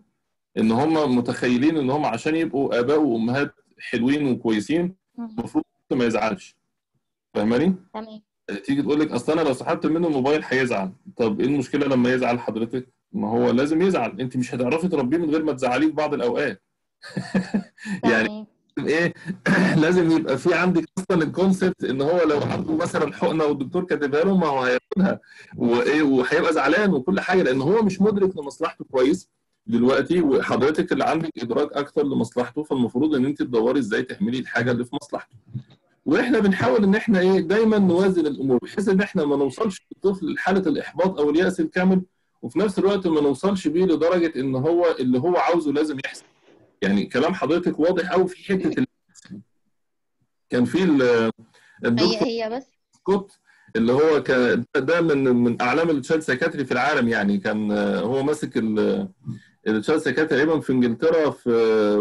ان هم متخيلين ان هم عشان يبقوا اباء وامهات حلوين وكويسين المفروض ما يزعلش فاهماني؟ تمام تيجي تقول لك اصل انا لو سحبت منه الموبايل هيزعل طب ايه المشكله لما يزعل حضرتك ما هو لازم يزعل انت مش هتعرفي تربيه من غير ما تزعليه في بعض الاوقات يعني تمام ايه لازم يبقى في عندك اصلا الكونسبت ان هو لو عنده مثلا حقنه والدكتور كاتبها له ما هو هياخدها وايه وهيبقى زعلان وكل حاجه لان هو مش مدرك لمصلحته كويس دلوقتي وحضرتك اللي عندك ادراك اكتر لمصلحته فالمفروض ان انت تدوري ازاي تحملي الحاجه اللي في مصلحته واحنا بنحاول ان احنا ايه دايما نوازن الامور بحيث ان احنا ما نوصلش الطفل لحاله الاحباط او الياس الكامل وفي نفس الوقت ما نوصلش بيه لدرجه ان هو اللي هو عاوزه لازم يحصل يعني كلام حضرتك واضح قوي في حته ال- كان في ال- هي الدكتور هي بس سكوت اللي هو كان ده من من اعلام التشايلد سايكاتري في العالم يعني كان آه، هو ماسك التشايلد سايكاتري تقريبا في انجلترا في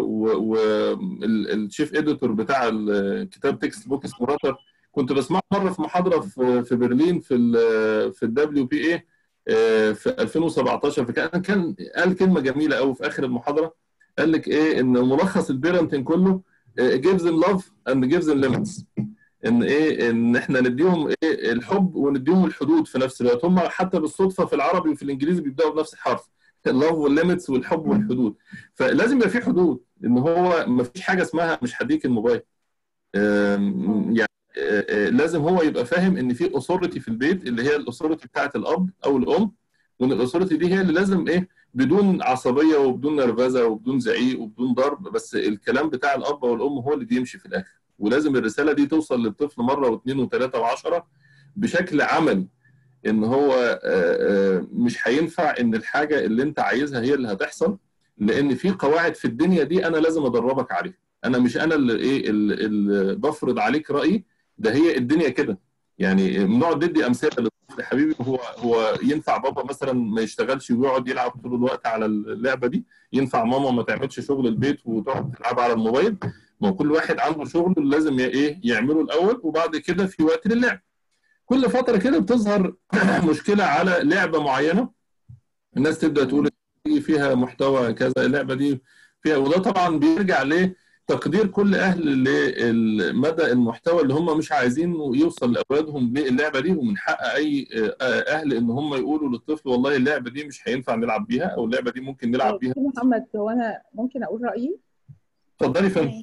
والشيف اديتور بتاع الكتاب تكست بوك اسمه راتر كنت بسمعه مره في محاضره في في برلين في ال في الدبليو بي اي في 2017 فكان كان قال كلمه جميله قوي في اخر المحاضره قال لك ايه ان ملخص البيرنتنج كله آه، gives them love and gives them limits ان ايه ان احنا نديهم ايه الحب ونديهم الحدود في نفس الوقت هم حتى بالصدفه في العربي وفي الانجليزي بيبداوا بنفس الحرف اللاف والليميتس والحب والحدود فلازم يبقى في حدود ان هو ما فيش حاجه اسمها مش هديك الموبايل آم، يعني آه، آه، لازم هو يبقى فاهم ان في اثورتي في البيت اللي هي الاثورتي بتاعت الاب او الام وان الاثورتي دي هي اللي لازم ايه بدون عصبيه وبدون نرفزه وبدون زعيق وبدون ضرب بس الكلام بتاع الاب والام هو اللي بيمشي في الاخر ولازم الرساله دي توصل للطفل مره واثنين وثلاثه وعشره بشكل عملي ان هو آه، آه، مش هينفع ان الحاجه اللي انت عايزها هي اللي هتحصل لان في قواعد في الدنيا دي انا لازم ادربك عليها انا مش انا اللي ايه اللي اللي بفرض عليك رايي ده هي الدنيا كده يعني بنقعد ندي امثله للطفل حبيبي هو هو ينفع بابا مثلا ما يشتغلش ويقعد يلعب طول الوقت على اللعبه دي ينفع ماما ما تعملش شغل البيت وتقعد تلعب على الموبايل ما هو كل واحد عنده شغل لازم ي- ايه يعمله الاول وبعد كده في وقت للعب كل فتره كده بتظهر مشكله على لعبه معينه الناس تبدا تقول دي فيها محتوى كذا اللعبه دي فيها وده طبعا بيرجع لتقدير كل اهل لمدى المحتوى اللي هم مش عايزين يوصل لاولادهم للعبه دي ومن حق اي اهل ان هم يقولوا للطفل والله اللعبه دي مش هينفع نلعب بيها او اللعبه دي ممكن نلعب بيها دكتور محمد هو انا ممكن اقول رايي اتفضلي فندم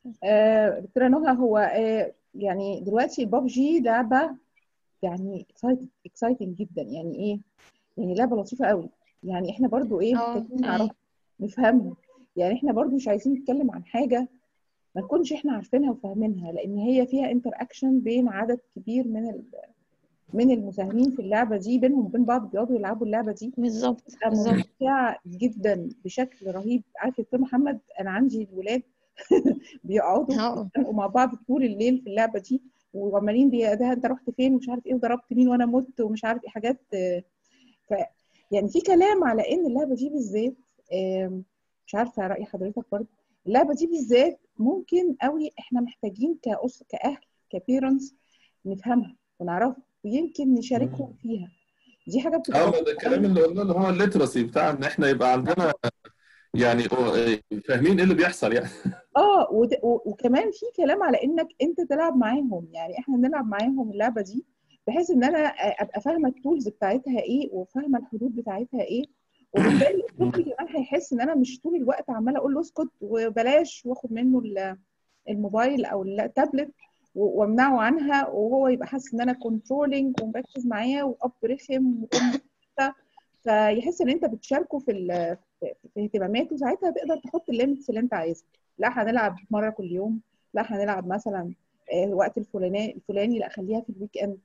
آه، دكتوره نهى هو آه، يعني دلوقتي البابجي لعبه يعني اكسايتنج جدا يعني ايه يعني لعبه لطيفه قوي يعني احنا برضو ايه اه محتاجين أيوة. نعرف نفهمها يعني احنا برضو مش عايزين نتكلم عن حاجه ما نكونش احنا عارفينها وفاهمينها لان هي فيها انتر اكشن بين عدد كبير من ال- من المساهمين في اللعبه دي بينهم وبين بعض بيقعدوا يلعبوا اللعبه دي بالظبط بتبقى بالظبط ممتعه جدا بشكل رهيب عارف يا دكتور محمد انا عندي الولاد بيقعدوا اه يتخانقوا مع بعض طول الليل في اللعبه دي وعمالين بي- ده انت رحت فين ومش عارف ايه وضربت مين وانا مت ومش عارف ايه حاجات آه، ف يعني في كلام على ان اللعبه دي بالذات آم، مش عارفه راي حضرتك برضه اللعبه دي بالذات ممكن قوي احنا محتاجين كأس كاهل كبيرنتس نفهمها ونعرفها ويمكن نشاركهم فيها دي حاجه بتبقى اه ما ده الكلام اللي قلنا اللي هو الليترسي بتاع ان احنا يبقى عندنا يعني فاهمين ايه اللي بيحصل يعني اه وت- و- وكمان في كلام على انك انت تلعب معاهم يعني احنا نلعب معاهم اللعبه دي بحيث ان انا ابقى فاهمه التولز بتاعتها ايه وفاهمه الحدود بتاعتها ايه وبالتالي الطفل كمان هيحس ان انا مش طول الوقت عماله اقول له اسكت وبلاش واخد منه ال- الموبايل او التابلت و- وامنعه عنها وهو يبقى حاسس ان انا كنترولينج ومركز معاه واب رخم وام وبتاع. فيحس ان انت بتشاركه في ال- في في اهتماماته ساعتها تقدر تحط الليميتس اللي انت عايزها لا هنلعب مره كل يوم لا هنلعب مثلا آه، الوقت الفلاني الفلاني لا خليها في الويك اند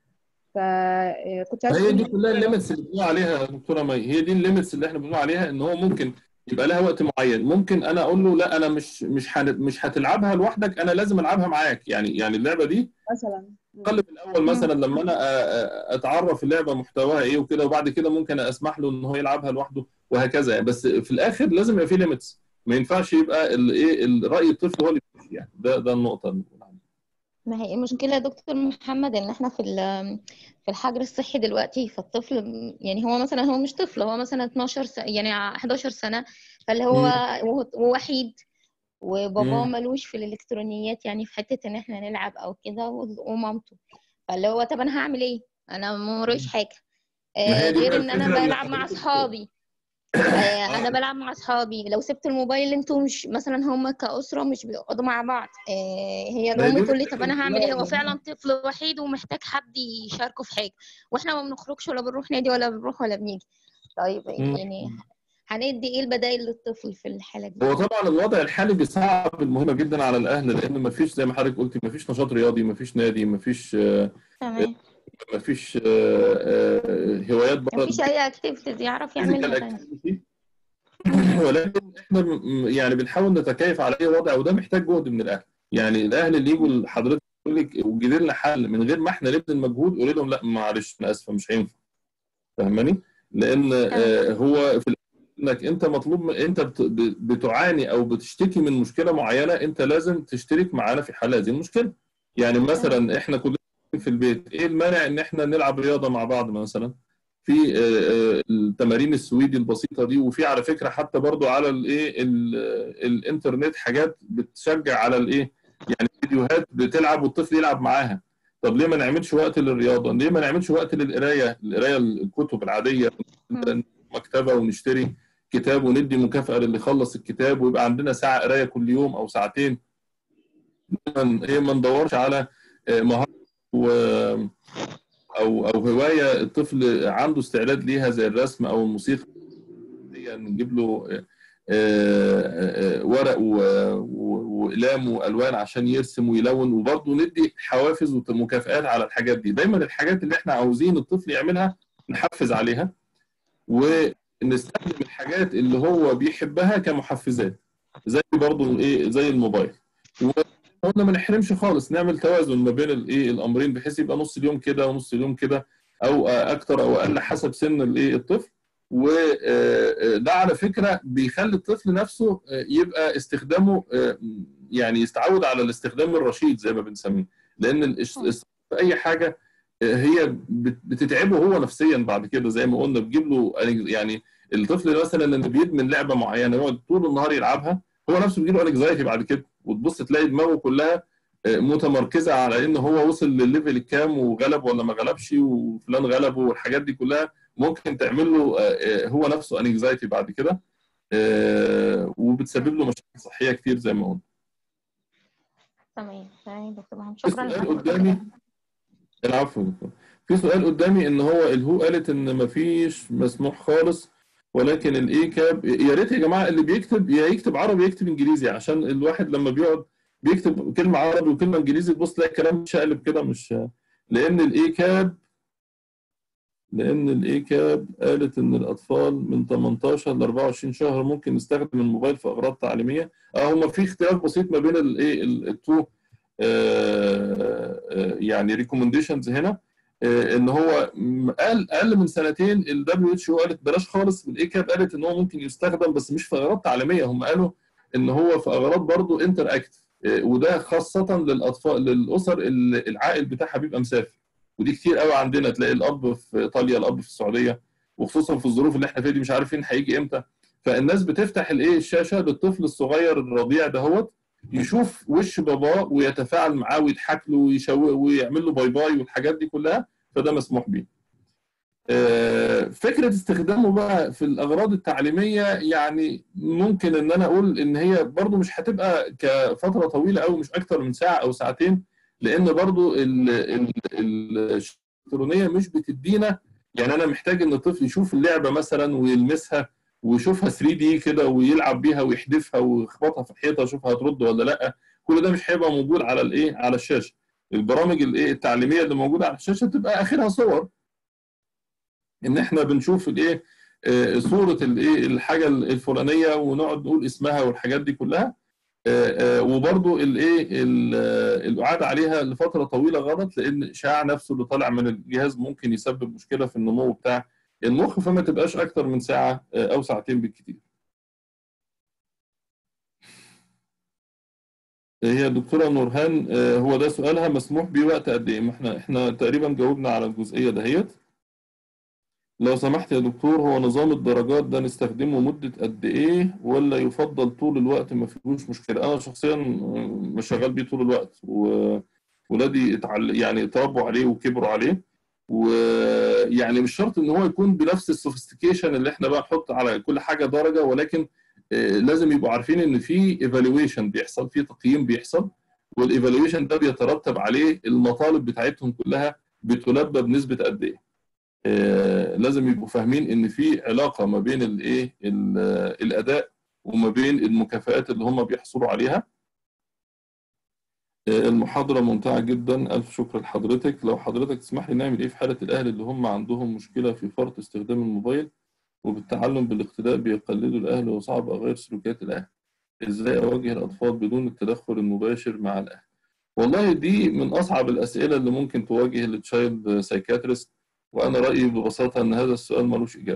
فكنت عايز هي أقول دي كلها الليميتس اللي بنقول عليها يا دكتوره مي هي دي الليميتس اللي احنا بنقول عليها ان هو ممكن يبقى لها وقت معين ممكن انا اقول له لا انا مش مش هن- مش هتلعبها لوحدك انا لازم العبها معاك يعني يعني اللعبه دي مثلا اقل في الاول مثلا لما انا أ- أ- اتعرف اللعبه محتواها ايه وكده وبعد كده ممكن اسمح له ان هو يلعبها لوحده وهكذا يعني بس في الاخر لازم يبقى في ليميتس ما ينفعش يبقى الايه الراي الطفل هو اللي بيمشي يعني ده ده النقطه اللي بنقول عليها. ما هي المشكلة يا دكتور محمد ان احنا في ال- في الحجر الصحي دلوقتي فالطفل يعني هو مثلا هو مش طفل هو مثلا 12 سنة يعني 11 سنة فاللي هو وهو وحيد وباباه مم. ملوش في الالكترونيات يعني في حته ان احنا نلعب او كده ومامته فاللي هو طب انا هعمل ايه انا موريش حاجه ما هي آه، دي غير بقى ان انا الفكرة اللي بلعب مع حضرتك- اصحابي آه، انا بلعب مع اصحابي لو سبت الموبايل انتوا مش مثلا هم كاسره مش بيقعدوا مع بعض آه، هي ما هي الام دي تقول لي الفكرة طب انا هعمل كلها ايه هو إن فعلا طفل وحيد ومحتاج حد يشاركه في حاجه واحنا ما بنخرجش ولا بنروح نادي ولا بنروح ولا بنيجي طيب مم. يعني هندي ايه البدائل للطفل في الحاله دي هو طبعا الوضع الحالي بيصعب المهمه جدا على الاهل لان ما فيش زي ما حضرتك قلتي ما فيش نشاط رياضي ما فيش نادي ما فيش تمام ما فيش هوايات بره مفيش اي اكتيفيتيز يعرف physical يعملها تاني activity. ولكن احنا م- يعني بنحاول نتكيف على اي وضع وده محتاج جهد من الاهل يعني الاهل اللي يجوا لحضرتك يقول لك وجد لنا حل من غير ما احنا نبذل مجهود قولي لهم لا معلش انا اسفه مش هينفع فاهماني؟ لان آه، هو في الآخر انك انت مطلوب من- انت بت- ب- بتعاني او بتشتكي من مشكله معينه انت لازم تشترك معانا في حل هذه المشكله يعني مثلا احنا كلنا في البيت ايه المانع ان احنا نلعب رياضه مع بعض مثلا في آه، آه، التمارين السويدي البسيطه دي وفي على فكره حتى برضو على الايه ال- الانترنت حاجات بتشجع على الايه يعني فيديوهات بتلعب والطفل يلعب معاها طب ليه ما نعملش وقت للرياضه ليه ما نعملش وقت للقرايه القرايه الكتب العاديه مم. مكتبه ونشتري كتاب وندي مكافاه للي يخلص الكتاب ويبقى عندنا ساعه قرايه كل يوم او ساعتين ما- ايه ما ندورش على آه، مهاره و او او هوايه الطفل عنده استعداد ليها زي الرسم او الموسيقى دي نجيب له آه، آه، آه، ورق و- و- واقلام والوان عشان يرسم ويلون وبرضه ندي حوافز ومكافآت على الحاجات دي دايما الحاجات اللي احنا عاوزين الطفل يعملها نحفز عليها ونستخدم الحاجات اللي هو بيحبها كمحفزات زي برضه ايه زي الموبايل وقلنا ما نحرمش خالص نعمل توازن ما بين الايه الامرين بحيث يبقى نص اليوم كده ونص اليوم كده او اكتر او اقل حسب سن الايه الطفل وده على فكره بيخلي الطفل نفسه يبقى استخدامه يعني يستعود على الاستخدام الرشيد زي ما بنسميه لان الاس- الاس- في اي حاجه هي بت- بتتعبه هو نفسيا بعد كده زي ما قلنا بتجيب له يعني الطفل مثلا اللي بيدمن لعبه معينه يقعد طول النهار يلعبها هو نفسه بيجي له انكزايتي بعد كده وتبص تلاقي دماغه كلها متمركزه على ان هو وصل للليفل الكام وغلب ولا ما غلبش وفلان غلبه والحاجات دي كلها ممكن تعمل له هو نفسه انكزايتي بعد كده وبتسبب له مشاكل صحيه كتير زي ما قلنا تمام تمام دكتور محمد في شكرا سؤال قدامي العفو يا دكتور. في سؤال قدامي ان هو الهو قالت ان مفيش مسموح خالص ولكن الاي كاب يا ريت يا جماعه اللي بيكتب يا يكتب عربي يكتب انجليزي عشان الواحد لما بيقعد بيكتب كلمه عربي وكلمه انجليزي تبص تلاقي الكلام شقلب كده مش لان الاي كاب لان الاي كاب قالت ان الاطفال من 18 ل 24 شهر ممكن يستخدم الموبايل في اغراض تعليميه اه هم في اختلاف بسيط ما بين الايه التو يعني ريكومنديشنز هنا ان هو قال اقل من سنتين الدبليو اتش او قالت بلاش خالص والاي كاب قالت ان هو ممكن يستخدم بس مش في اغراض تعليميه هم قالوا ان هو في اغراض برضه انتر اكتف وده خاصه للاطفال للاسر اللي العائل بتاعها بيبقى مسافر ودي كتير قوي عندنا تلاقي الاب في ايطاليا الاب في السعوديه وخصوصا في الظروف اللي احنا فيها دي مش عارفين هيجي امتى فالناس بتفتح الايه الشاشه للطفل الصغير الرضيع دهوت يشوف وش باباه ويتفاعل معاه ويضحك له ويشوق ويعمل له باي باي والحاجات دي كلها فده مسموح بيه. فكره استخدامه بقى في الاغراض التعليميه يعني ممكن ان انا اقول ان هي برضو مش هتبقى كفتره طويله قوي مش اكتر من ساعه او ساعتين لان برضو الالكترونيه مش بتدينا يعني انا محتاج ان الطفل يشوف اللعبه مثلا ويلمسها ويشوفها 3 دي كده ويلعب بيها ويحدفها ويخبطها في الحيطه يشوفها هترد ولا لا كل ده مش هيبقى موجود على الايه على الشاشه البرامج الايه التعليميه اللي موجوده على الشاشه تبقى اخرها صور ان احنا بنشوف الايه صوره الايه الحاجه الفلانيه ونقعد نقول اسمها والحاجات دي كلها وبرضو الايه الاعاده عليها لفتره طويله غلط لان الاشعاع نفسه اللي طالع من الجهاز ممكن يسبب مشكله في النمو بتاع المخ فما تبقاش اكتر من ساعه او ساعتين بالكثير هي الدكتوره نورهان هو ده سؤالها مسموح بيه وقت قد ايه؟ ما احنا احنا تقريبا جاوبنا على الجزئيه دهيت لو سمحت يا دكتور هو نظام الدرجات ده نستخدمه مدة قد إيه ولا يفضل طول الوقت ما فيهوش مشكلة أنا شخصيا مش شغال بيه طول الوقت وولادي اتعل... يعني اتربوا عليه وكبروا عليه ويعني مش شرط ان هو يكون بنفس السوفيستيكيشن اللي احنا بقى نحط على كل حاجه درجه ولكن لازم يبقوا عارفين ان في ايفالويشن بيحصل في تقييم بيحصل والايفالويشن ده بيترتب عليه المطالب بتاعتهم كلها بتلبى بنسبه قد ايه لازم يبقوا فاهمين ان في علاقه ما بين الايه الاداء وما بين المكافآت اللي هم بيحصلوا عليها المحاضرة ممتعة جدا ألف شكر لحضرتك لو حضرتك تسمح لي نعمل إيه في حالة الأهل اللي هم عندهم مشكلة في فرط استخدام الموبايل وبالتعلم بالاقتداء بيقلدوا الأهل وصعب أغير سلوكيات الأهل إزاي أواجه الأطفال بدون التدخل المباشر مع الأهل والله دي من أصعب الأسئلة اللي ممكن تواجه التشايلد سايكاتريست وأنا رأيي ببساطة إن هذا السؤال ملوش إجابة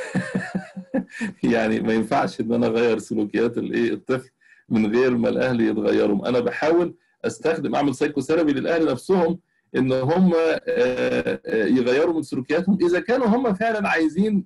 يعني ما ينفعش إن أنا أغير سلوكيات الإيه الطفل من غير ما الأهل يتغيروا أنا بحاول استخدم اعمل سايكو ثيرابي للاهل نفسهم ان هم يغيروا من سلوكياتهم اذا كانوا هم فعلا عايزين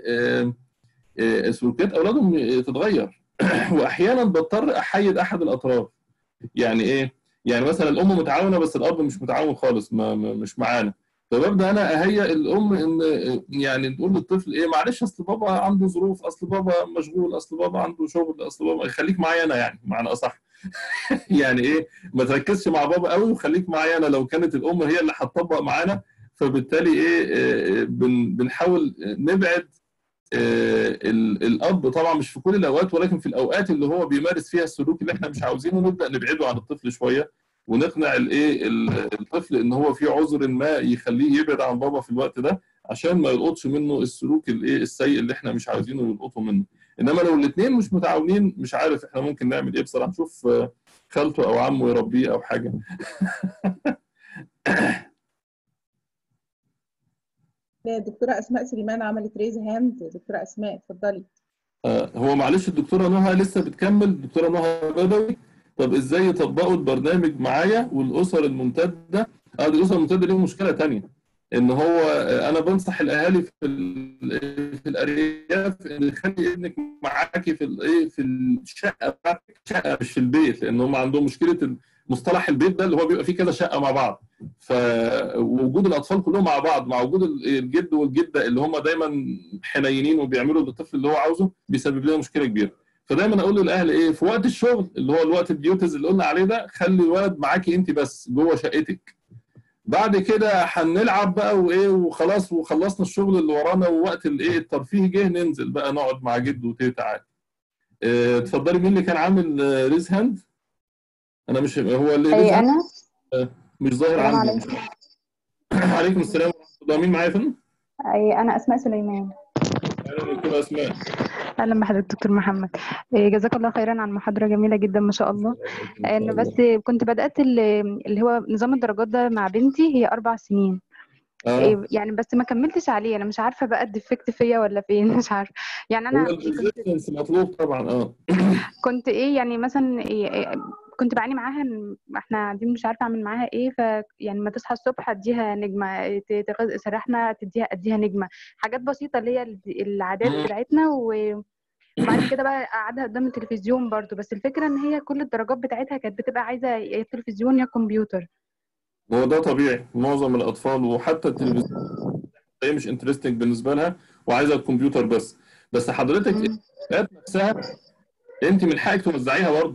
سلوكيات اولادهم تتغير واحيانا بضطر احيد احد الاطراف يعني ايه يعني مثلا الام متعاونه بس الاب مش متعاون خالص ما مش معانا فببدا انا اهيئ الام ان يعني نقول للطفل ايه معلش اصل بابا عنده ظروف اصل بابا مشغول اصل بابا عنده شغل اصل بابا خليك معايا انا يعني معنى اصح يعني ايه ما تركزش مع بابا قوي وخليك معايا انا لو كانت الام هي اللي هتطبق معانا فبالتالي ايه بن بنحاول نبعد الاب طبعا مش في كل الاوقات ولكن في الاوقات اللي هو بيمارس فيها السلوك اللي احنا مش عاوزينه نبدا نبعده عن الطفل شويه ونقنع الايه الطفل ان هو في عذر ما يخليه يبعد عن بابا في الوقت ده عشان ما يلقطش منه السلوك الايه السيء اللي احنا مش عاوزينه يلقطه منه انما لو الاثنين مش متعاونين مش عارف احنا ممكن نعمل ايه بصراحه نشوف خالته او عمه يربيه او حاجه دكتوره اسماء سليمان عملت ريز هاند دكتوره اسماء اتفضلي آه هو معلش الدكتوره نهى لسه بتكمل الدكتوره نهى بدوي طب ازاي يطبقوا البرنامج معايا والاسر الممتده اه دي الاسر الممتده ليهم مشكله ثانيه ان هو انا بنصح الاهالي في في الارياف ان يخلي ابنك معاكي في الايه في الشقه بتاعتك شقه مش في البيت لان هم عندهم مشكله مصطلح البيت ده اللي هو بيبقى فيه كذا شقه مع بعض فوجود الاطفال كلهم مع بعض مع وجود الجد والجده اللي هم دايما حنينين وبيعملوا للطفل اللي هو عاوزه بيسبب لنا مشكله كبيره فدايما اقول للاهل ايه في وقت الشغل اللي هو الوقت الديوتز اللي قلنا عليه ده خلي الولد معاكي انت بس جوه شقتك بعد كده هنلعب بقى وايه وخلاص وخلصنا الشغل اللي ورانا ووقت الايه الترفيه جه ننزل بقى نقعد مع جد وتيتا عادي اه اتفضلي مين اللي كان عامل ريز هاند انا مش هو اللي اي انا مش ظاهر عندي عليكم السلام ورحمه الله مين معايا فين اي انا اسماء سليمان اهلا دكتور اسماء اهلا بحضرتك دكتور محمد جزاك الله خيرا عن محاضره جميله جدا ما شاء الله انه بس كنت بدات اللي هو نظام الدرجات ده مع بنتي هي اربع سنين آه. يعني بس ما كملتش عليه انا مش عارفه بقى الديفكت فيا ولا فين مش عارفه يعني انا كنت مطلوب طبعا اه كنت ايه يعني مثلا إيه كنت بعاني معاها احنا قاعدين مش عارفه اعمل معاها ايه ف يعني ما تصحى الصبح اديها نجمه سرحنا تديها اديها نجمه حاجات بسيطه اللي هي العادات بتاعتنا و وبعد كده بقى قعدها قدام التلفزيون برضو بس الفكره ان هي كل الدرجات بتاعتها كانت بتبقى عايزه يا تلفزيون يا كمبيوتر هو ده طبيعي معظم الاطفال وحتى التلفزيون هي مش انترستنج بالنسبه لها وعايزه الكمبيوتر بس بس حضرتك الحاجات نفسها انت من حقك توزعيها برضه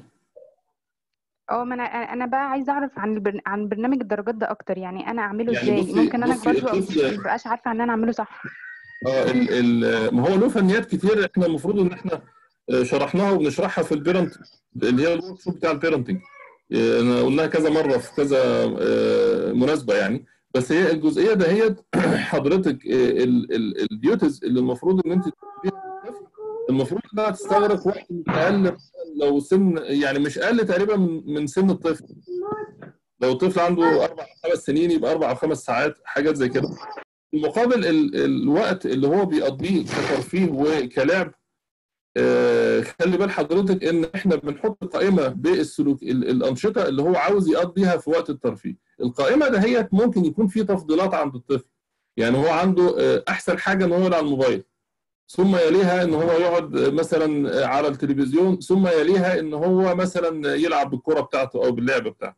اه ما انا انا بقى عايزه اعرف عن البر... عن برنامج الدرجات ده اكتر يعني انا اعمله يعني ازاي بصي- ممكن انا بصي برضه الطفل- ما بقاش عارفه ان انا اعمله صح اه ال ال ما هو له فنيات كتير احنا المفروض ان احنا آه، شرحناها وبنشرحها في البيرنت اللي هي الورك شوب بتاع البيرنتنج آه، انا قلناها كذا مره في كذا آه، مناسبه يعني بس هي الجزئيه دهيت حضرتك الديوتيز اللي المفروض ان انت تديها للطفل المفروض انها تستغرق وقت مش اقل لو سن يعني مش اقل تقريبا من من سن الطفل لو الطفل عنده اربع أو خمس سنين يبقى اربع او خمس ساعات حاجات زي كده المقابل ال- الوقت اللي هو بيقضيه كترفيه وكلعب آه، خلي بال حضرتك ان احنا بنحط قائمه بالسلوك ال- الانشطه اللي هو عاوز يقضيها في وقت الترفيه القائمه دهيت ممكن يكون في تفضيلات عند الطفل يعني هو عنده آه، احسن حاجه ان هو يقعد على الموبايل ثم يليها ان هو يقعد آه، مثلا على التلفزيون ثم يليها ان هو مثلا يلعب بالكره بتاعته او باللعبه بتاعته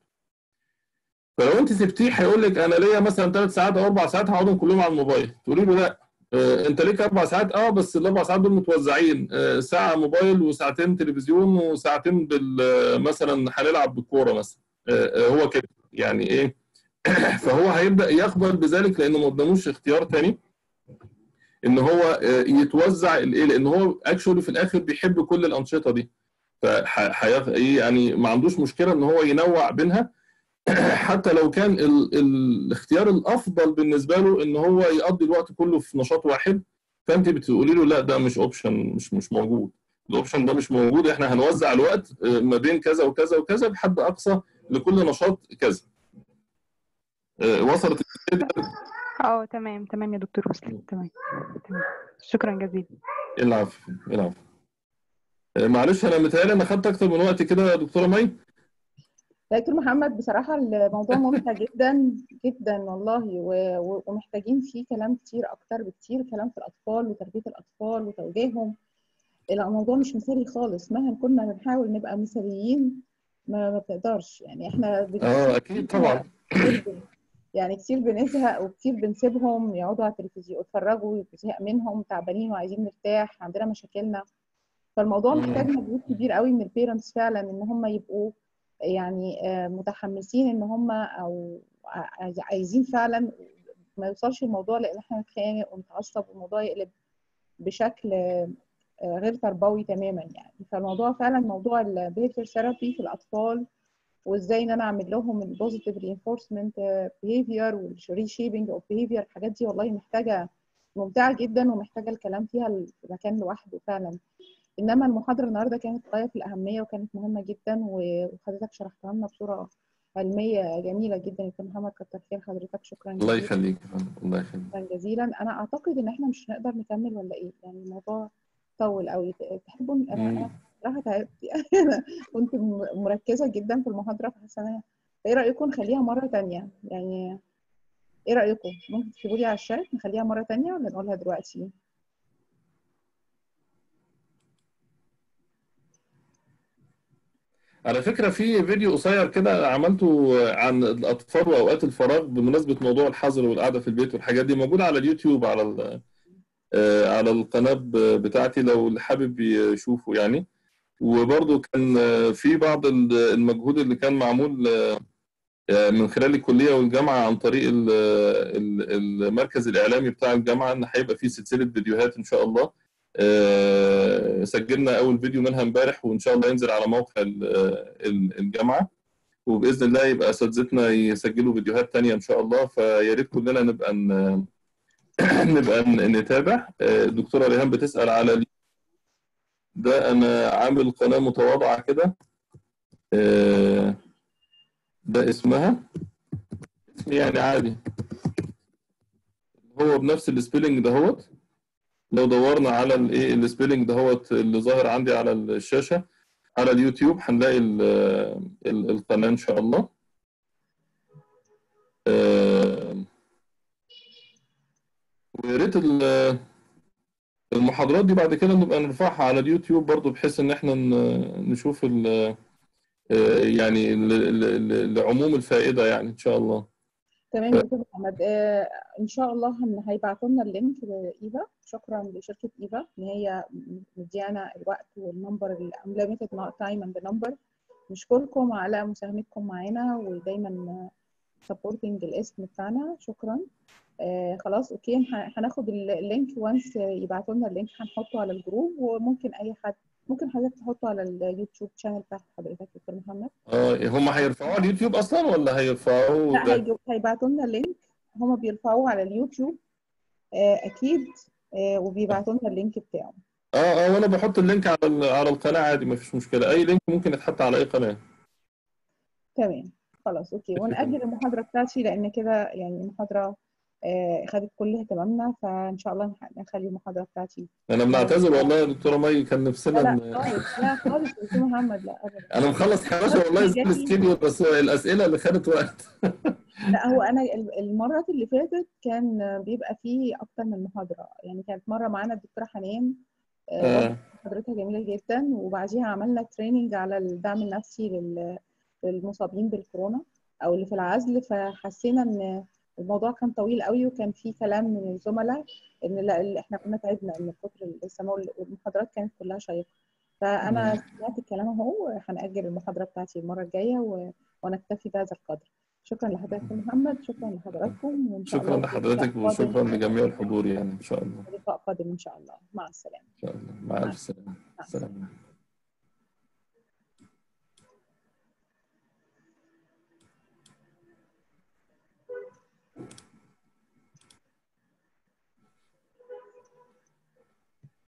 فلو انت سبتيه هيقول لك انا ليا مثلا ثلاث ساعات او اربع ساعات هقعدهم كلهم على الموبايل تقولي له لا آه، انت ليك اربع ساعات اه بس الاربع ساعات دول متوزعين آه، ساعه موبايل وساعتين تلفزيون وساعتين بال آه، مثلا هنلعب بالكوره مثلا آه، آه، هو كده يعني ايه فهو هيبدا يقبل بذلك لانه ما قداموش اختيار تاني ان هو آه، يتوزع الايه لان هو اكشولي في الاخر بيحب كل الانشطه دي ف يعني ما عندوش مشكله ان هو ينوع بينها حتى لو كان ال... الاختيار الافضل بالنسبه له ان هو يقضي الوقت كله في نشاط واحد فانت بتقولي له لا ده مش اوبشن مش مش موجود الاوبشن ده مش موجود احنا هنوزع الوقت آه، ما بين كذا وكذا وكذا بحد اقصى لكل نشاط كذا آه، وصلت اه تمام تمام يا دكتور وصلت تمام تمام شكرا جزيلا العفو العفو آه، معلش انا متهيألي انا خدت اكتر من وقت كده يا دكتوره مي دكتور محمد بصراحة الموضوع ممتع جدا جدا والله و- و- ومحتاجين فيه كلام كتير أكتر بكتير كلام في الأطفال وتربية الأطفال وتوجيههم الموضوع مش مثالي خالص مهما كنا بنحاول نبقى مثاليين ما ما بنقدرش يعني احنا بن- اه اكيد طبعا كتير بن- يعني كتير بنزهق وكتير بنسيبهم يقعدوا على التلفزيون يتفرجوا يزهق منهم تعبانين وعايزين نرتاح عندنا مشاكلنا فالموضوع مم. محتاج مجهود كبير قوي من البيرنتس فعلا ان هم يبقوا يعني آه، متحمسين ان هم او ع- عايزين فعلا ما يوصلش الموضوع لان احنا نتخانق ونتعصب والموضوع يقلب بشكل آه، غير تربوي تماما يعني فالموضوع فعلا موضوع البيهيفير ثيرابي في الاطفال وازاي ان انا اعمل لهم البوزيتيف رينفورسمنت بيهيفير والريشيبنج اوف بيهيفير الحاجات دي والله محتاجه ممتعه جدا ومحتاجه الكلام فيها في مكان لوحده فعلا انما المحاضره النهارده كانت غايه في الاهميه وكانت مهمه جدا وحضرتك شرحتها لنا بصوره علميه جميله جدا يا دكتور محمد كتر خير حضرتك شكرا الله جزيلا يخليك يا فندم الله يخليك شكرا جزيلا انا اعتقد ان احنا مش هنقدر نكمل ولا ايه يعني الموضوع طول قوي تحبوا انا مم. انا بصراحه تعبت يعني انا كنت م- مركزه جدا في المحاضره فحاسه إن أنا- ايه رايكم نخليها مره تانية يعني ايه رايكم ممكن تكتبوا لي على الشات نخليها مره تانية ولا نقولها دلوقتي على فكرة في فيديو قصير كده عملته عن الأطفال وأوقات الفراغ بمناسبة موضوع الحظر والقعدة في البيت والحاجات دي موجودة على اليوتيوب على ال- آه، على القناة ب- بتاعتي لو اللي حابب يشوفه يعني وبرضه كان آه، في بعض ال- المجهود اللي كان معمول آه، من خلال الكلية والجامعة عن طريق ال- ال- المركز الإعلامي بتاع الجامعة إن هيبقى فيه سلسلة فيديوهات إن شاء الله آه، سجلنا أول فيديو منها امبارح وإن شاء الله ينزل على موقع ال- ال- الجامعة وبإذن الله يبقى أساتذتنا يسجلوا فيديوهات تانية إن شاء الله فيا ريت كلنا نبقى ن- نبقى ن- نتابع آه، الدكتورة ريهام بتسأل على ال- ده أنا عامل قناة متواضعة كده آه، ده اسمها اسم يعني عادي هو بنفس السبيلنج دهوت لو دورنا على الايه السبيلنج دهوت اللي ظاهر عندي على الشاشة على اليوتيوب هنلاقي ال- ال- القناة ان شاء الله آه، ويا ريت ال- المحاضرات دي بعد كده نبقى نرفعها على اليوتيوب برضو بحيث ان احنا ن- نشوف ال- آه، يعني ل- ل- لعموم الفائدة يعني ان شاء الله تمام يا دكتور محمد آه ان شاء الله هن- هيبعتوا لنا اللينك لايفا شكرا لشركه ايفا ان هي مديانا الوقت والنمبر الانليمتد تايم اند نمبر نشكركم على مساهمتكم معانا ودايما سبورتنج الاسم بتاعنا شكرا آه خلاص اوكي هن- هناخد ال- اللينك وانس يبعتوا لنا اللينك هنحطه على الجروب وممكن اي حد ممكن حضرتك تحطه على اليوتيوب شانل بتاعت حضرتك يا دكتور محمد اه هم هيرفعوه على اليوتيوب اصلا ولا هيرفعوه لا ده؟ هيجيب- هيبعتوا لنا اللينك هما بيرفعوه على اليوتيوب آه، اكيد آه، وبيبعتوا لنا اللينك بتاعه اه اه وانا بحط اللينك على ال- على القناه عادي ما فيش مشكله اي لينك ممكن يتحط على اي قناه تمام خلاص اوكي ونأجل المحاضرة بتاعتي لان كده يعني المحاضرة آه، خدت كل اهتمامنا فان شاء الله نح- نخلي المحاضرة بتاعتي انا بنعتذر والله يا دكتوره مي كان لا نفسنا لا ن- خالص لا خالص يا دكتور محمد لا ابدا انا مخلص 11 والله زي جاتي- السكيدول بس الاسئله اللي خدت وقت لا هو انا ال- المرات اللي فاتت كان بيبقى فيه اكتر من محاضره يعني كانت مره معانا الدكتوره حنان آه، برضه آه. محاضرتها جميله جدا وبعديها عملنا تريننج على الدعم النفسي لل- للمصابين بالكورونا او اللي في العزل فحسينا ان الموضوع كان طويل قوي وكان في كلام من الزملاء ان لا اللي احنا كنا تعبنا من كتر السماع والمحاضرات كانت كلها شيقه فانا سمعت الكلام اهو هنأجل المحاضره بتاعتي المره الجايه و... ونكتفي بهذا القدر شكرا لحضرتك يا محمد شكرا لحضراتكم وان شاء شكرا الله لحضرتك لقاء وشكرا قادم- لجميع الحضور يعني إن شاء الله لقاء قادم ان شاء الله مع السلامه إن شاء الله مع ألف سلامة مع السلامه سلام